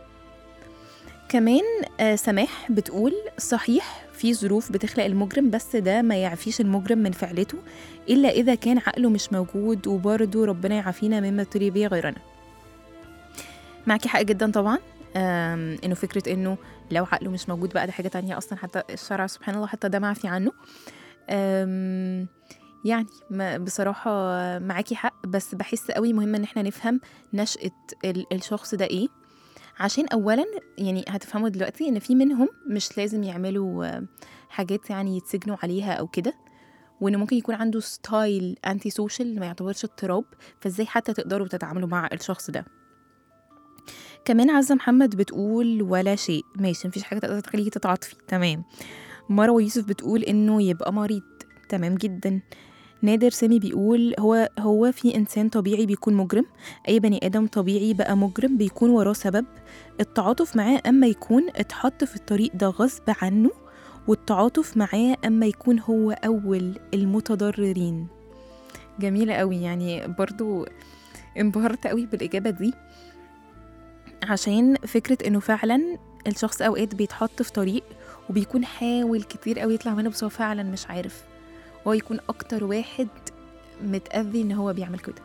كمان آه، سماح بتقول صحيح في ظروف بتخلق المجرم بس ده ما يعفيش المجرم من فعلته إلا إذا كان عقله مش موجود وبرضه ربنا يعافينا مما ابتلي به غيرنا معاكي حق جدا طبعا آم، انه فكره انه لو عقله مش موجود بقى ده حاجه تانية اصلا حتى الشرع سبحان الله حتى ده معفي عنه آم، يعني ما بصراحة معاكي حق بس بحس قوي مهم ان احنا نفهم نشأة ال- الشخص ده ايه عشان اولا يعني هتفهموا دلوقتي ان في منهم مش لازم يعملوا آه، حاجات يعني يتسجنوا عليها او كده وان ممكن يكون عنده ستايل انتي سوشيال ما يعتبرش اضطراب فازاي حتى تقدروا تتعاملوا مع الشخص ده كمان عزة محمد بتقول ولا شيء ماشي مفيش حاجة تقدر تخليكي تتعاطفي تمام مروة يوسف بتقول انه يبقى مريض تمام جدا نادر سامي بيقول هو هو في انسان طبيعي بيكون مجرم اي بني ادم طبيعي بقى مجرم بيكون وراه سبب التعاطف معاه اما يكون اتحط في الطريق ده غصب عنه والتعاطف معاه اما يكون هو اول المتضررين جميلة قوي يعني برضو انبهرت قوي بالإجابة دي عشان فكرة إنه فعلا الشخص أوقات بيتحط في طريق وبيكون حاول كتير قوي يطلع منه بس هو فعلا مش عارف هو يكون أكتر واحد متأذي إن هو بيعمل كده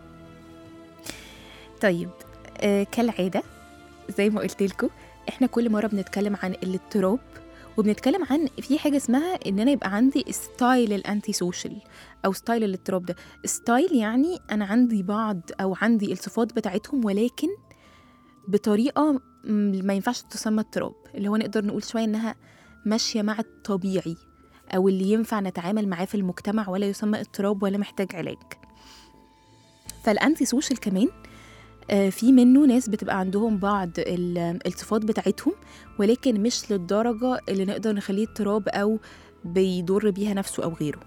طيب آه كالعادة زي ما قلت لكم احنا كل مرة بنتكلم عن الاضطراب وبنتكلم عن في حاجة اسمها ان انا يبقى عندي ستايل الانتي سوشيال او ستايل الاضطراب ده ستايل يعني انا عندي بعض او عندي الصفات بتاعتهم ولكن بطريقة م- ما ينفعش تسمى اضطراب اللي هو نقدر نقول شوية انها ماشية مع الطبيعي او اللي ينفع نتعامل معاه في المجتمع ولا يسمى اضطراب ولا محتاج علاج فالانتي سوشيال كمان آه، في منه ناس بتبقى عندهم بعض ال- الصفات بتاعتهم ولكن مش للدرجة اللي نقدر نخليه اضطراب أو بيضر بيها نفسه أو غيره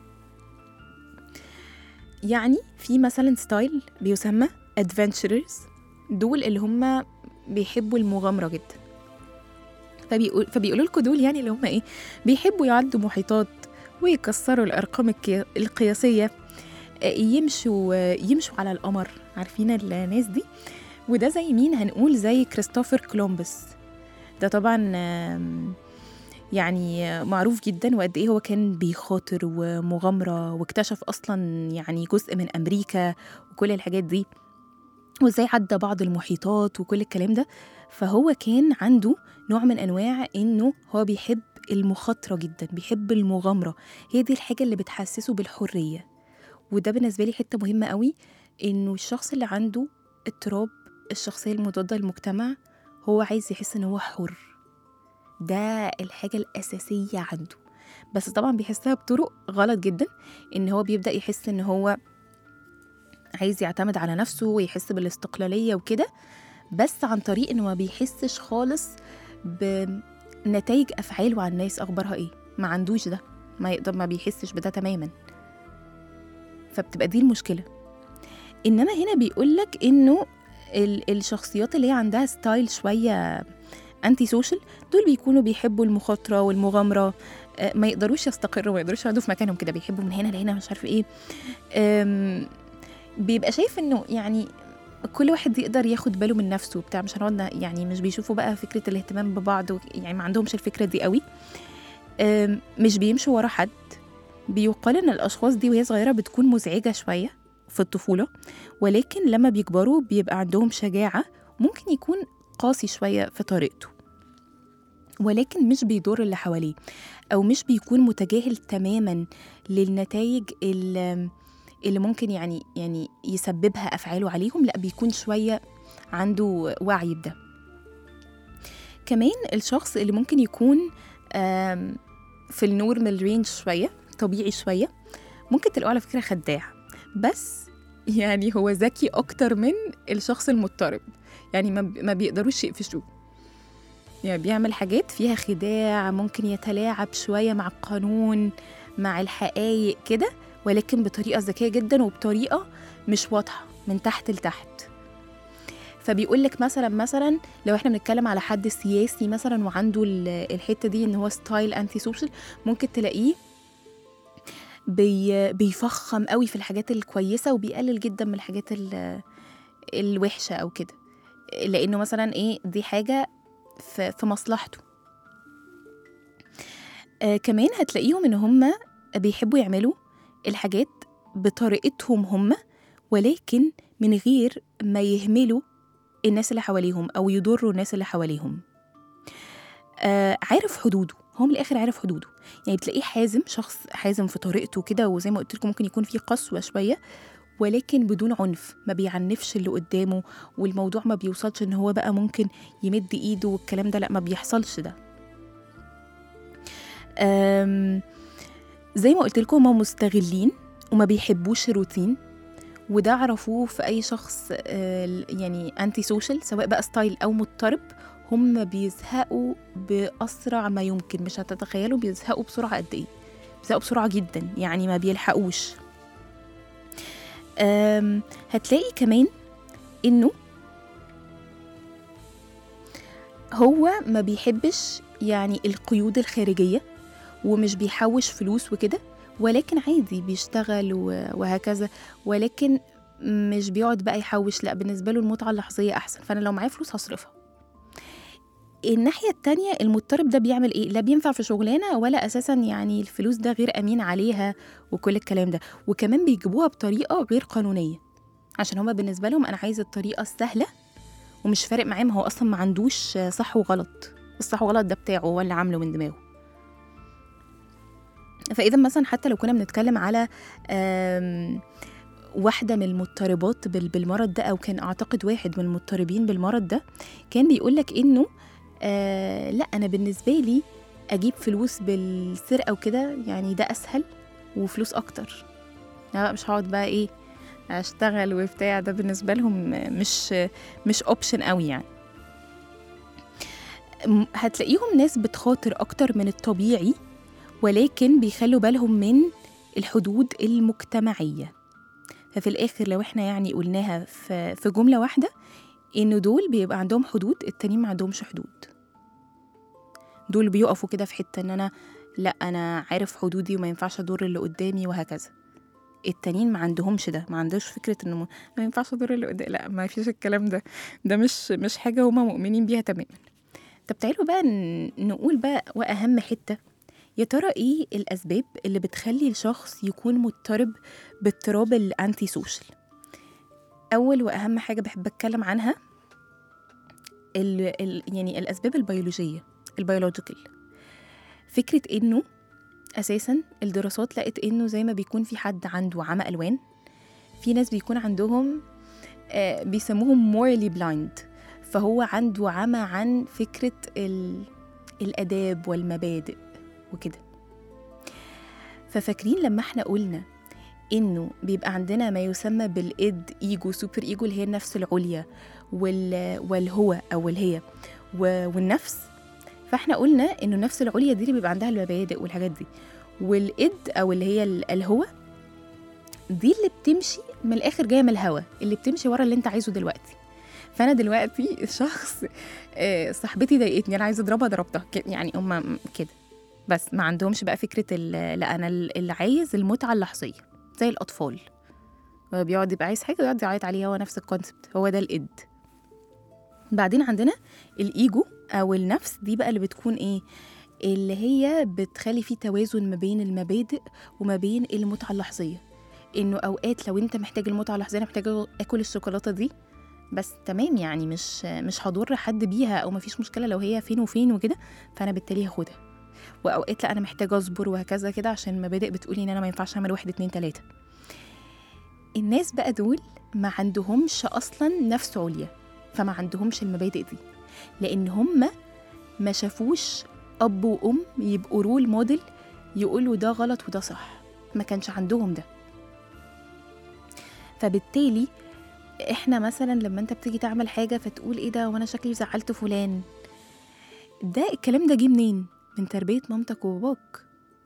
يعني في مثلا ستايل بيسمى adventurers دول اللي هم بيحبوا المغامرة جدا فبيقول فبيقولوا لكم دول يعني اللي هم ايه بيحبوا يعدوا محيطات ويكسروا الأرقام الكي- القياسية آه، يمشوا آه، يمشوا على القمر عارفين الناس دي وده زي مين هنقول زي كريستوفر كولومبس ده طبعا آم، يعني معروف جدا وقد ايه هو كان بيخاطر ومغامره واكتشف اصلا يعني جزء من امريكا وكل الحاجات دي وازاي عدى بعض المحيطات وكل الكلام ده فهو كان عنده نوع من انواع انه هو بيحب المخاطره جدا بيحب المغامره هي دي الحاجه اللي بتحسسه بالحريه وده بالنسبه لي حته مهمه قوي انه الشخص اللي عنده اضطراب الشخصيه المضاده للمجتمع هو عايز يحس ان هو حر ده الحاجة الأساسية عنده بس طبعا بيحسها بطرق غلط جدا إن هو بيبدأ يحس إن هو عايز يعتمد على نفسه ويحس بالاستقلالية وكده بس عن طريق إنه ما بيحسش خالص بنتائج أفعاله على الناس أخبارها إيه ما عندوش ده ما يقدر ما بيحسش بده تماما فبتبقى دي المشكلة إنما هنا بيقولك إنه ال- الشخصيات اللي هي عندها ستايل شوية انتي سوشيال دول بيكونوا بيحبوا المخاطرة والمغامرة آه، ما يقدروش يستقروا ما يقدروش يقعدوا في مكانهم كده بيحبوا من هنا لهنا مش عارف ايه آم، بيبقى شايف انه يعني كل واحد يقدر ياخد باله من نفسه وبتاع مش هنقعد ن- يعني مش بيشوفوا بقى فكرة الاهتمام ببعض و- يعني ما عندهمش الفكرة دي قوي آم، مش بيمشوا ورا حد بيقال ان الاشخاص دي وهي صغيرة بتكون مزعجة شوية في الطفولة ولكن لما بيكبروا بيبقى عندهم شجاعة ممكن يكون قاسي شوية في طريقته ولكن مش بيضر اللي حواليه أو مش بيكون متجاهل تماما للنتائج اللي اللي ممكن يعني يعني يسببها أفعاله عليهم لا بيكون شوية عنده وعي بده كمان الشخص اللي ممكن يكون آم، في النورمال رينج شوية طبيعي شوية ممكن تلاقوه على فكرة خداع بس يعني هو ذكي أكتر من الشخص المضطرب يعني ما ما بيقدروش يقفشوه يعني بيعمل حاجات فيها خداع ممكن يتلاعب شوية مع القانون مع الحقايق كده ولكن بطريقة ذكية جدا وبطريقة مش واضحة من تحت لتحت فبيقول لك مثلا مثلا لو احنا بنتكلم على حد سياسي مثلا وعنده ال- الحته دي ان هو ستايل انتي سوشيال ممكن تلاقيه بي بيفخم قوي في الحاجات الكويسه وبيقلل جدا من الحاجات ال- الوحشه او كده لانه مثلا ايه دي حاجه في, في مصلحته آه كمان هتلاقيهم ان هم بيحبوا يعملوا الحاجات بطريقتهم هم ولكن من غير ما يهملوا الناس اللي حواليهم او يضروا الناس اللي حواليهم آه عارف حدوده هو من الاخر عارف حدوده يعني بتلاقيه حازم شخص حازم في طريقته كده وزي ما قلت لكم ممكن يكون فيه قسوه شويه ولكن بدون عنف ما بيعنفش اللي قدامه والموضوع ما بيوصلش ان هو بقى ممكن يمد ايده والكلام ده لا ما بيحصلش ده أم زي ما قلت لكم هم مستغلين وما بيحبوش الروتين وده عرفوه في اي شخص آه، يعني انتي سوشيال سواء بقى ستايل او مضطرب هم بيزهقوا باسرع ما يمكن مش هتتخيلوا بيزهقوا بسرعه قد ايه بيزهقوا بسرعه جدا يعني ما بيلحقوش أم، هتلاقي كمان انه هو ما بيحبش يعني القيود الخارجيه ومش بيحوش فلوس وكده ولكن عادي بيشتغل و- وهكذا ولكن مش بيقعد بقى يحوش لا بالنسبه له المتعه اللحظيه احسن فانا لو معايا فلوس هصرفها الناحيه التانية المضطرب ده بيعمل ايه لا بينفع في شغلانه ولا اساسا يعني الفلوس ده غير امين عليها وكل الكلام ده وكمان بيجيبوها بطريقه غير قانونيه عشان هما بالنسبه لهم انا عايزه الطريقه السهله ومش فارق معاه ما هو اصلا ما عندوش صح وغلط الصح وغلط ده بتاعه هو اللي عامله من دماغه فاذا مثلا حتى لو كنا بنتكلم على آم، واحدة من المضطربات بال- بالمرض ده أو كان أعتقد واحد من المضطربين بالمرض ده كان بيقولك إنه آه لا أنا بالنسبة لي أجيب فلوس بالسرقة وكده يعني ده أسهل وفلوس أكتر لا بقى مش هقعد بقى إيه أشتغل وبتاع ده بالنسبة لهم مش مش أوبشن قوي يعني م- هتلاقيهم ناس بتخاطر أكتر من الطبيعي ولكن بيخلوا بالهم من الحدود المجتمعية ففي الآخر لو احنا يعني قلناها في, في جملة واحدة إنه دول بيبقى عندهم حدود التانيين ما عندهمش حدود دول بيقفوا كده في حتة إن أنا لا أنا عارف حدودي وما ينفعش أضر اللي قدامي وهكذا التانيين ما عندهمش ده ما عندوش فكرة إنه ما- ما ينفعش أضر اللي قدامي لا ما فيش الكلام ده ده مش مش حاجة هما مؤمنين بيها تماما طب تعالوا بقى ن- نقول بقى وأهم حتة يا ترى ايه الاسباب اللي بتخلي الشخص يكون مضطرب باضطراب الانتي سوشيال اول واهم حاجه بحب اتكلم عنها ال ال يعني الاسباب البيولوجيه البيولوجيكال فكره انه اساسا الدراسات لقت انه زي ما بيكون في حد عنده عمى الوان في ناس بيكون عندهم آه بيسموهم morally blind فهو عنده عمى عن فكره ال الآداب والمبادئ وكده ففاكرين لما احنا قلنا انه بيبقى عندنا ما يسمى بالإد ايجو سوبر ايجو اللي هي النفس العليا وال... والهو او الهي و... والنفس فاحنا قلنا انه النفس العليا دي اللي بيبقى عندها المبادئ والحاجات دي والإد او اللي هي ال- الهوى دي اللي بتمشي من الاخر جايه من الهوا اللي بتمشي ورا اللي انت عايزه دلوقتي فانا دلوقتي الشخص آه، صاحبتي ضايقتني انا عايزه اضربها ضربتها ك- يعني هم كده بس ما عندهمش بقى فكره ال- لا انا ال- اللي عايز المتعه اللحظيه زي الاطفال هو بيقعد يبقى عايز حاجه ويقعد يعيط عليها هو نفس الكونسبت هو ده الاد بعدين عندنا الايجو او النفس دي بقى اللي بتكون ايه اللي هي بتخلي فيه توازن ما بين المبادئ وما بين المتعه اللحظيه انه اوقات لو انت محتاج المتعه اللحظيه انا محتاجه اكل الشوكولاته دي بس تمام يعني مش مش هضر حد بيها او مفيش مشكله لو هي فين وفين وكده فانا بالتالي هاخدها واوقات لا انا محتاجه اصبر وهكذا كده عشان المبادئ بتقولي ان انا ما ينفعش اعمل واحد اتنين تلاته الناس بقى دول ما عندهمش اصلا نفس عليا فما عندهمش المبادئ دي لان هم ما شافوش اب وام يبقوا رول موديل يقولوا ده غلط وده صح ما كانش عندهم ده فبالتالي احنا مثلا لما انت بتيجي تعمل حاجه فتقول ايه ده وانا شكلي زعلت فلان ده الكلام ده جه منين من تربيه مامتك وباباك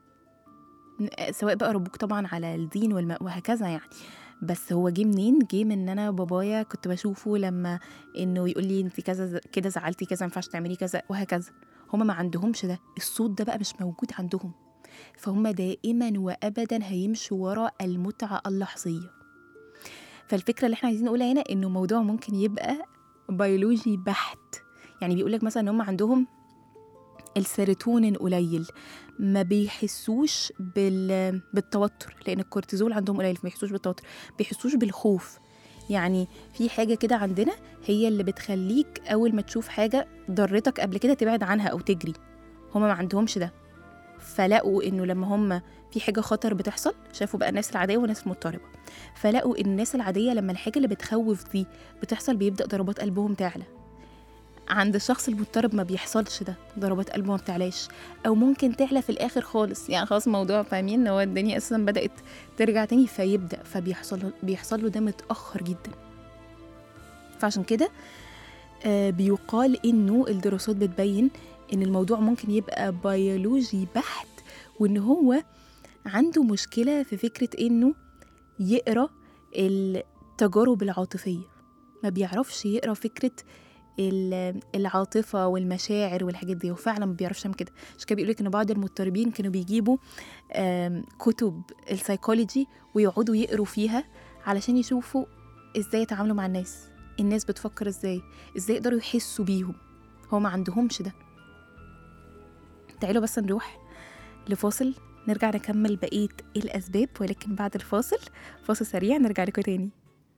ن- سواء بقى ربوك طبعا على الدين والم... وهكذا يعني بس هو جه منين جه من ان انا بابايا كنت بشوفه لما انه يقول لي انت كذا ز- كده زعلتي كذا ما ينفعش تعملي كذا وهكذا هما ما عندهمش ده الصوت ده بقى مش موجود عندهم فهم دائما وابدا هيمشوا ورا المتعه اللحظيه فالفكره اللي احنا عايزين نقولها هنا انه موضوع ممكن يبقى بيولوجي بحت يعني بيقول لك مثلا ان هم عندهم السيروتونين قليل ما بيحسوش بال... بالتوتر لان الكورتيزول عندهم قليل فما بيحسوش بالتوتر بيحسوش بالخوف يعني في حاجه كده عندنا هي اللي بتخليك اول ما تشوف حاجه ضرتك قبل كده تبعد عنها او تجري هما ما عندهمش ده فلقوا انه لما هم في حاجه خطر بتحصل شافوا بقى الناس العاديه والناس المضطربه فلقوا ان الناس العاديه لما الحاجه اللي بتخوف دي بتحصل بيبدا ضربات قلبهم تعلى عند الشخص المضطرب ما بيحصلش ده ضربات قلبه ما بتعلاش او ممكن تعلى في الاخر خالص يعني خلاص الموضوع فاهمين ان هو الدنيا اساسا بدات ترجع تاني فيبدا فبيحصل له بيحصل له ده متاخر جدا فعشان كده آه بيقال انه الدراسات بتبين ان الموضوع ممكن يبقى بيولوجي بحت وان هو عنده مشكله في فكره انه يقرا التجارب العاطفيه ما بيعرفش يقرا فكره ال- العاطفه والمشاعر والحاجات دي وفعلا ما بيعرفش يعمل كده عشان كده بيقول لك ان بعض المضطربين كانوا بيجيبوا آم، كتب السايكولوجي ويقعدوا يقروا فيها علشان يشوفوا ازاي يتعاملوا مع الناس الناس بتفكر ازاي ازاي يقدروا يحسوا بيهم هو ما عندهمش ده تعالوا بس نروح لفاصل نرجع نكمل بقية الأسباب ولكن بعد الفاصل فاصل سريع نرجع لكم تاني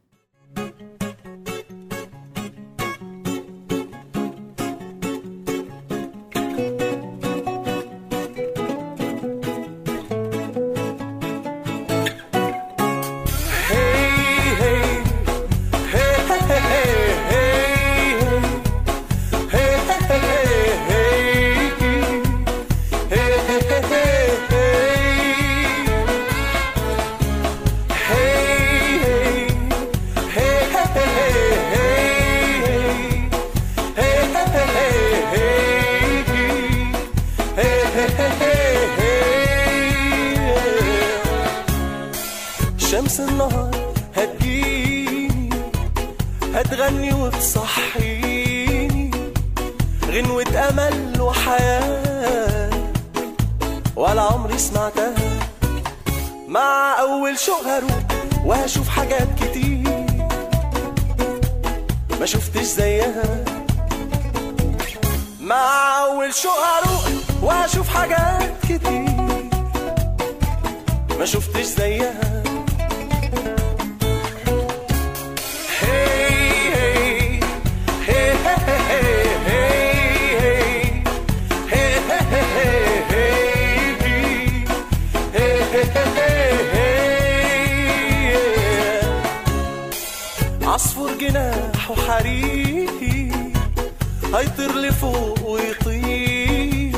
شمس النهار هتجيني هتغني وتصحيني غنوة أمل وحياة ولا عمري سمعتها مع أول شوق هروح وهشوف حاجات كتير ما شفتش زيها مع أول شوق هروح وهشوف حاجات كتير ما شفتش زيها هي هي هي هي عصفور جناحه حرير هيطير لفوق ويطير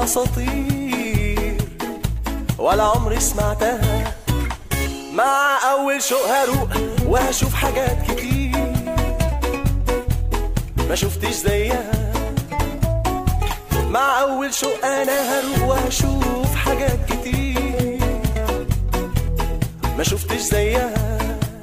اساطير ولا عمري سمعتها مع اول شوق هروق وهشوف حاجات كتير ما شفتش زيها مع اول شوق انا هروق وهشوف حاجات كتير ما شفتش زيها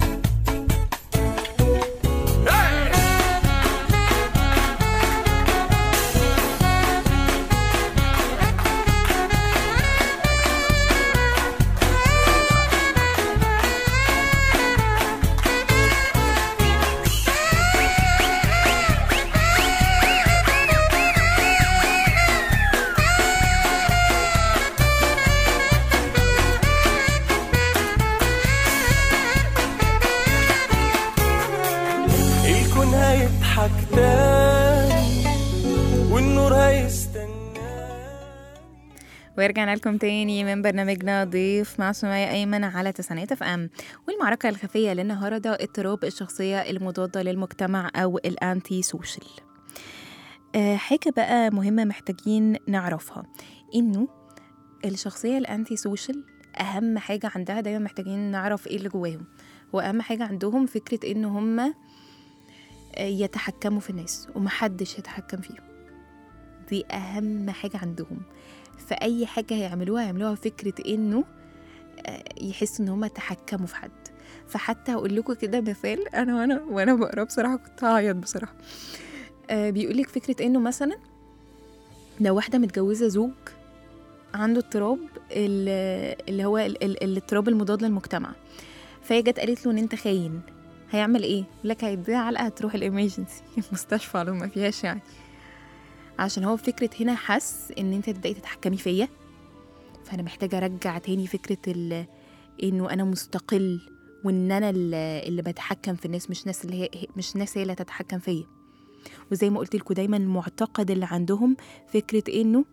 الكون هيضحك تاني والنور هيستنى ورجعنا لكم تاني من برنامجنا ضيف مع سمية أيمن على تسعينات اف ام والمعركة الخفية للنهاردة اضطراب الشخصية المضادة للمجتمع أو الأنتي سوشيال آه حاجة بقى مهمة محتاجين نعرفها إنه الشخصية الأنتي سوشيال أهم حاجة عندها دايما محتاجين نعرف إيه اللي جواهم وأهم حاجة عندهم فكرة إن هم يتحكموا في الناس ومحدش يتحكم فيهم دي أهم حاجة عندهم فأي حاجة هيعملوها هيعملوها فكرة إنه آه، يحسوا إن هما تحكموا في حد فحتى هقول لكم كده مثال أنا وأنا وأنا بقراه بصراحة كنت هعيط بصراحة آه بيقولك فكرة إنه مثلا لو واحدة متجوزة زوج عنده اضطراب ال- اللي هو ال- ال- الاضطراب المضاد للمجتمع فهي جت قالت له ان انت خاين هيعمل ايه؟ يقول لك هيديها علقه هتروح الامرجنسي المستشفى لو ما فيهاش يعني عشان هو فكرة هنا حس ان انت تبدأي تتحكمي فيا فانا محتاجة ارجع تاني فكرة ال- انه انا مستقل وان انا ال- اللي بتحكم في الناس مش ناس اللي هي مش ناس هي اللي تتحكم فيا وزي ما قلت لكم دايما المعتقد اللي عندهم فكرة انه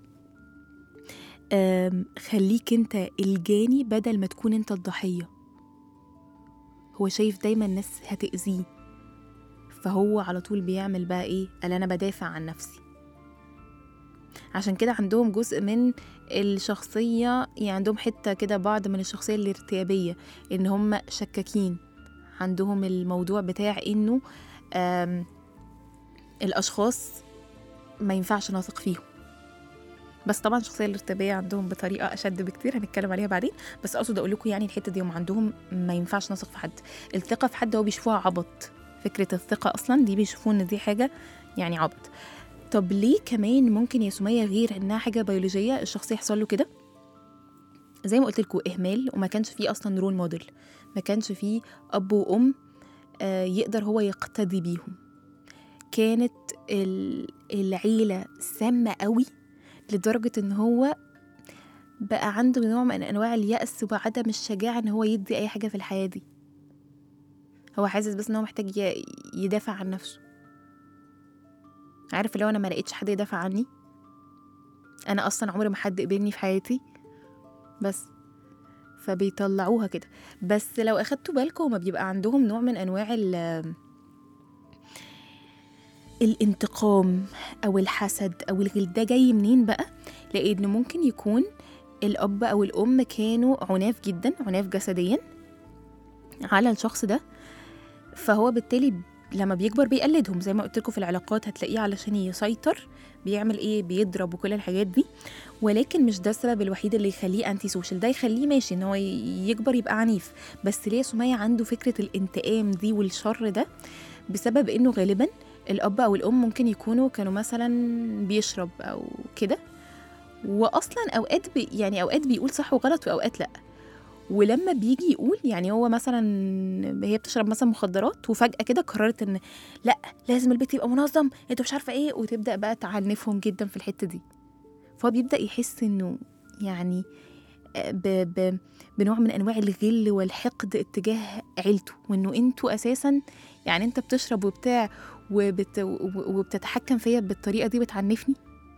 آم، خليك انت الجاني بدل ما تكون انت الضحية هو شايف دايما الناس هتأذيه فهو على طول بيعمل بقى ايه قال انا بدافع عن نفسي عشان كده عندهم جزء من الشخصية يعني عندهم حتة كده بعض من الشخصية الارتيابية إن هم شكاكين عندهم الموضوع بتاع إنه آم، الأشخاص ما ينفعش نثق فيهم بس طبعا الشخصية الارتيابية عندهم بطريقة أشد بكتير هنتكلم عليها بعدين بس أقصد أقول لكم يعني الحتة دي هم عندهم ما ينفعش نثق في حد الثقة في حد هو بيشوفوها عبط فكرة الثقة أصلا دي بيشوفوا إن دي حاجة يعني عبط طب ليه كمان ممكن يا سمية غير إنها حاجة بيولوجية الشخص يحصل له كده زي ما قلت لكم إهمال وما كانش فيه أصلا رول موديل ما كانش فيه أب وأم آه، يقدر هو يقتدي بيهم كانت ال- العيلة سامة قوي لدرجة إن هو بقى عنده نوع من أنواع اليأس وعدم الشجاعة إن هو يدي أي حاجة في الحياة دي هو حاسس بس إن هو محتاج ي- يدافع عن نفسه عارف لو أنا ما لقيتش حد يدافع عني أنا أصلا عمري ما حد قبلني في حياتي بس فبيطلعوها كده بس لو أخدتوا بالكم هما بيبقى عندهم نوع من أنواع ال الانتقام أو الحسد أو الغل ده جاي منين بقى؟ لأن ممكن يكون الأب أو الأم كانوا عناف جدا عناف جسديا على الشخص ده فهو بالتالي لما بيكبر بيقلدهم زي ما قلت لكم في العلاقات هتلاقيه علشان يسيطر بيعمل ايه بيضرب وكل الحاجات دي ولكن مش ده السبب الوحيد اللي يخليه انتي سوشيال ده يخليه ماشي ان هو ي- يكبر يبقى عنيف بس ليه سمية عنده فكرة الانتقام دي والشر ده بسبب انه غالبا الاب او الام ممكن يكونوا كانوا مثلا بيشرب او كده واصلا اوقات بي يعني اوقات بيقول صح وغلط واوقات لا ولما بيجي يقول يعني هو مثلا هي بتشرب مثلا مخدرات وفجاه كده قررت ان لا لازم البيت يبقى منظم انت مش عارفه ايه وتبدا بقى تعنفهم جدا في الحته دي فهو بيبدا يحس انه يعني ب ب بنوع من انواع الغل والحقد اتجاه عيلته وانه انتوا اساسا يعني انت بتشرب وبتاع وبت وبتتحكم فيا بالطريقه دي بتعنفني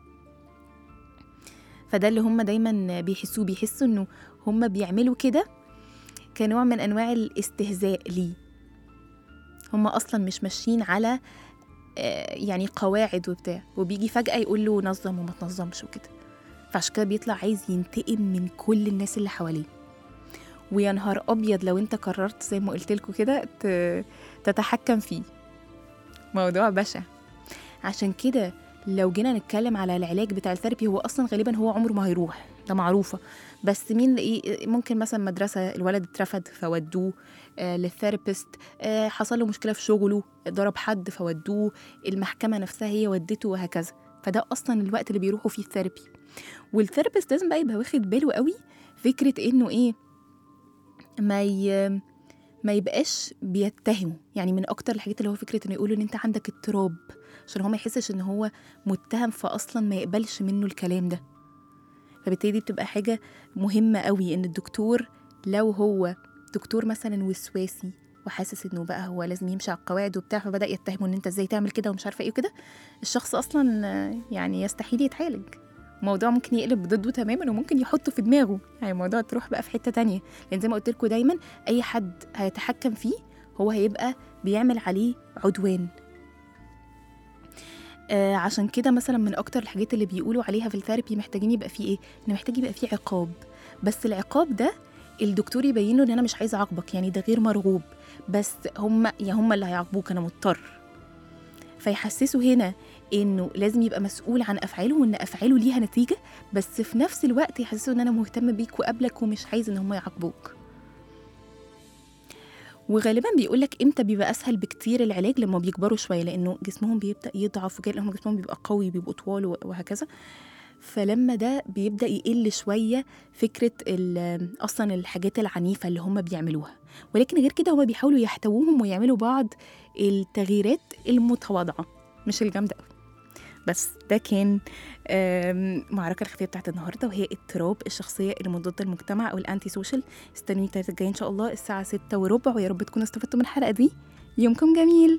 فده اللي هم دايما بيحسوه بيحسوا انه هم بيعملوا كده كنوع من انواع الاستهزاء ليه هم اصلا مش ماشيين على آه، يعني قواعد وبتاع وبيجي فجاه يقول له نظم وما تنظمش وكده فعشان كده بيطلع عايز ينتقم من كل الناس اللي حواليه ويا نهار ابيض لو انت قررت زي ما قلت لكم كده ت- تتحكم فيه موضوع بشع عشان كده لو جينا نتكلم على العلاج بتاع الثيرابي هو اصلا غالبا هو عمره ما هيروح ده معروفه بس مين ايه ممكن مثلا مدرسه الولد اترفد فودوه آه للثيرابيست آه حصل له مشكله في شغله ضرب حد فودوه المحكمه نفسها هي ودته وهكذا فده اصلا الوقت اللي بيروحوا فيه الثيرابي والثيرابيست لازم بقى يبقى واخد باله قوي فكره انه ايه ما ي... ما يبقاش بيتهمه يعني من اكتر الحاجات اللي هو فكره انه يقولوا ان انت عندك اضطراب عشان هو ما يحسش ان هو متهم فاصلا ما يقبلش منه الكلام ده فبالتالي دي بتبقى حاجه مهمه قوي ان الدكتور لو هو دكتور مثلا وسواسي وحاسس انه بقى هو لازم يمشي على القواعد وبتاع فبدا يتهمه ان انت ازاي تعمل كده ومش عارفه ايه وكده الشخص اصلا آه، يعني يستحيل يتعالج الموضوع ممكن يقلب ضده تماما وممكن يحطه في دماغه يعني الموضوع تروح بقى في حته تانية لان زي ما قلت لكم دايما اي حد هيتحكم فيه هو هيبقى بيعمل عليه عدوان آه عشان كده مثلا من اكتر الحاجات اللي بيقولوا عليها في الثيرابي محتاجين يبقى فيه ايه ان محتاج يبقى فيه عقاب بس العقاب ده الدكتور يبين له ان انا مش عايز اعاقبك يعني ده غير مرغوب بس هم يا هم اللي هيعاقبوك انا مضطر فيحسسوا هنا انه لازم يبقى مسؤول عن افعاله وان افعاله ليها نتيجه بس في نفس الوقت يحسسوا ان انا مهتم بيك وقابلك ومش عايز ان هم يعاقبوك وغالبا بيقول لك امتى بيبقى اسهل بكتير العلاج لما بيكبروا شويه لانه جسمهم بيبدا يضعف وكده لانهم جسمهم بيبقى قوي بيبقوا طوال و- وهكذا فلما ده بيبدا يقل شويه فكره ال- اصلا الحاجات العنيفه اللي هم بيعملوها ولكن غير كده هم بيحاولوا يحتووهم ويعملوا بعض التغييرات المتواضعه مش الجامده قوي بس ده كان آم، معركة الخفية بتاعت النهاردة وهي اضطراب الشخصية المضادة للمجتمع أو الأنتي سوشيال استنوني التلاتة الجاي إن شاء الله الساعة ستة وربع ويا رب تكونوا استفدتوا من الحلقة دي يومكم جميل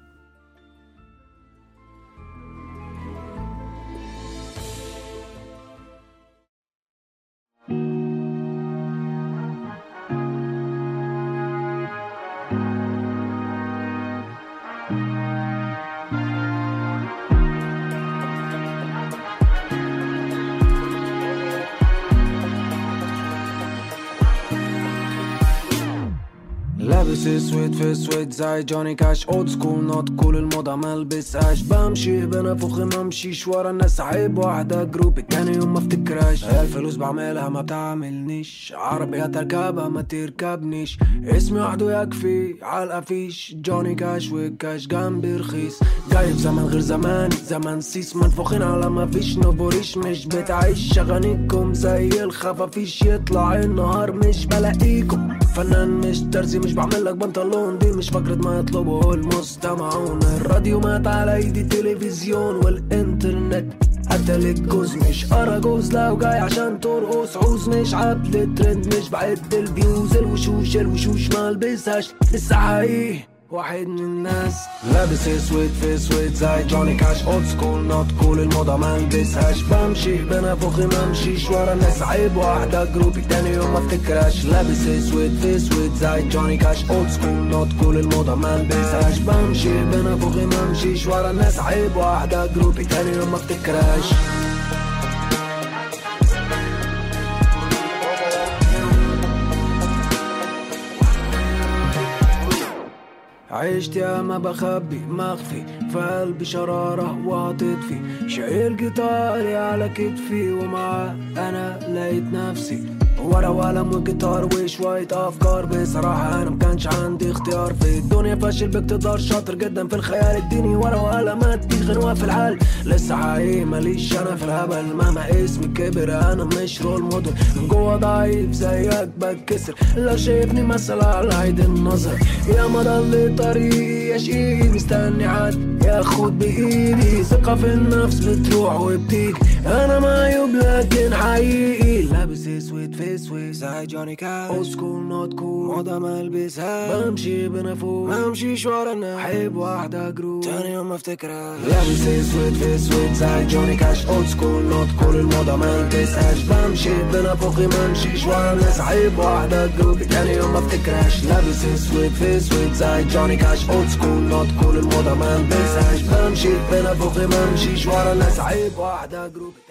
لابس اسود في اسود زي جوني كاش اولد سكول نوت كول الموضة ما البسهاش بمشي بنفخ ما امشيش ورا الناس عيب واحدة جروبي تاني يوم ما افتكرهاش الفلوس بعملها ما بتعملنيش عربيات اركبها ما تركبنيش اسمي وحده يكفي عالقفيش جوني كاش والكاش جنبي رخيص جاي في زمن غير زماني زمن سيس منفوخين على ما فيش نبوريش مش بتعيش اغانيكم زي الخفافيش يطلع النهار مش بلاقيكم فنان مش ترزي مش بعمل لك بنطلون دي مش فكرة ما يطلبه المستمعون الراديو مات على ايدي تلفزيون والانترنت قتل الجوز مش اراجوز لو جاي عشان ترقص عوز مش عبد ترند مش بعد الفيوز الوشوش الوشوش ما البسهاش لسه حقيقي واحد من الناس لابس اسود في اسود زي جوني كاش اولد سكول نوت كول الموضة ما البسهاش بمشي بنفخي ما امشيش ورا الناس عيب واحدة جروبي تاني يوم ما افتكرهاش لابس اسود في اسود زي جوني كاش اولد سكول نوت كول الموضة ما البسهاش بمشي بنفخي ما امشيش ورا الناس عيب واحدة جروبي تاني يوم ما افتكرهاش عشت يا ما بخبي مخفي في قلبي شرارة وهتطفي شايل جيتاري على كتفي ومعاه أنا لقيت نفسي ورا وقلم وجيتار وشوية أفكار بصراحة أنا مكانش عندي اختيار في الدنيا فاشل باقتدار شاطر جدا في الخيال اديني ورا وقلم ادي غنوة في الحال لسه حقيقي ماليش أنا في الهبل مهما اسمي كبر أنا مش رول موديل من جوا ضعيف زيك بتكسر لو شايفني مثلا على عيد النظر يا ما ضل طريقي يا شقيقي مستني حد ياخد بإيدي ثقة في النفس بتروح وبتيجي أنا معيوب لكن حقيقي لابس اسود في اسود زي جوني كاش اولد سكول نوت كول موضة ما البسها بمشي بنفوق ما امشيش ورا الناس حب واحدة جروب تاني يوم افتكرها لابس اسود في اسود زي جوني كاش اولد سكول نوت كول الموضة ما البسهاش بمشي بنفوخي ما امشيش ورا الناس حب واحدة جروب تاني يوم ما افتكرهاش لابس اسود في اسود زي جوني كاش اولد سكول نوت كول الموضة ما البسهاش بمشي بنفوخي ما امشيش ورا الناس عيب واحدة جروب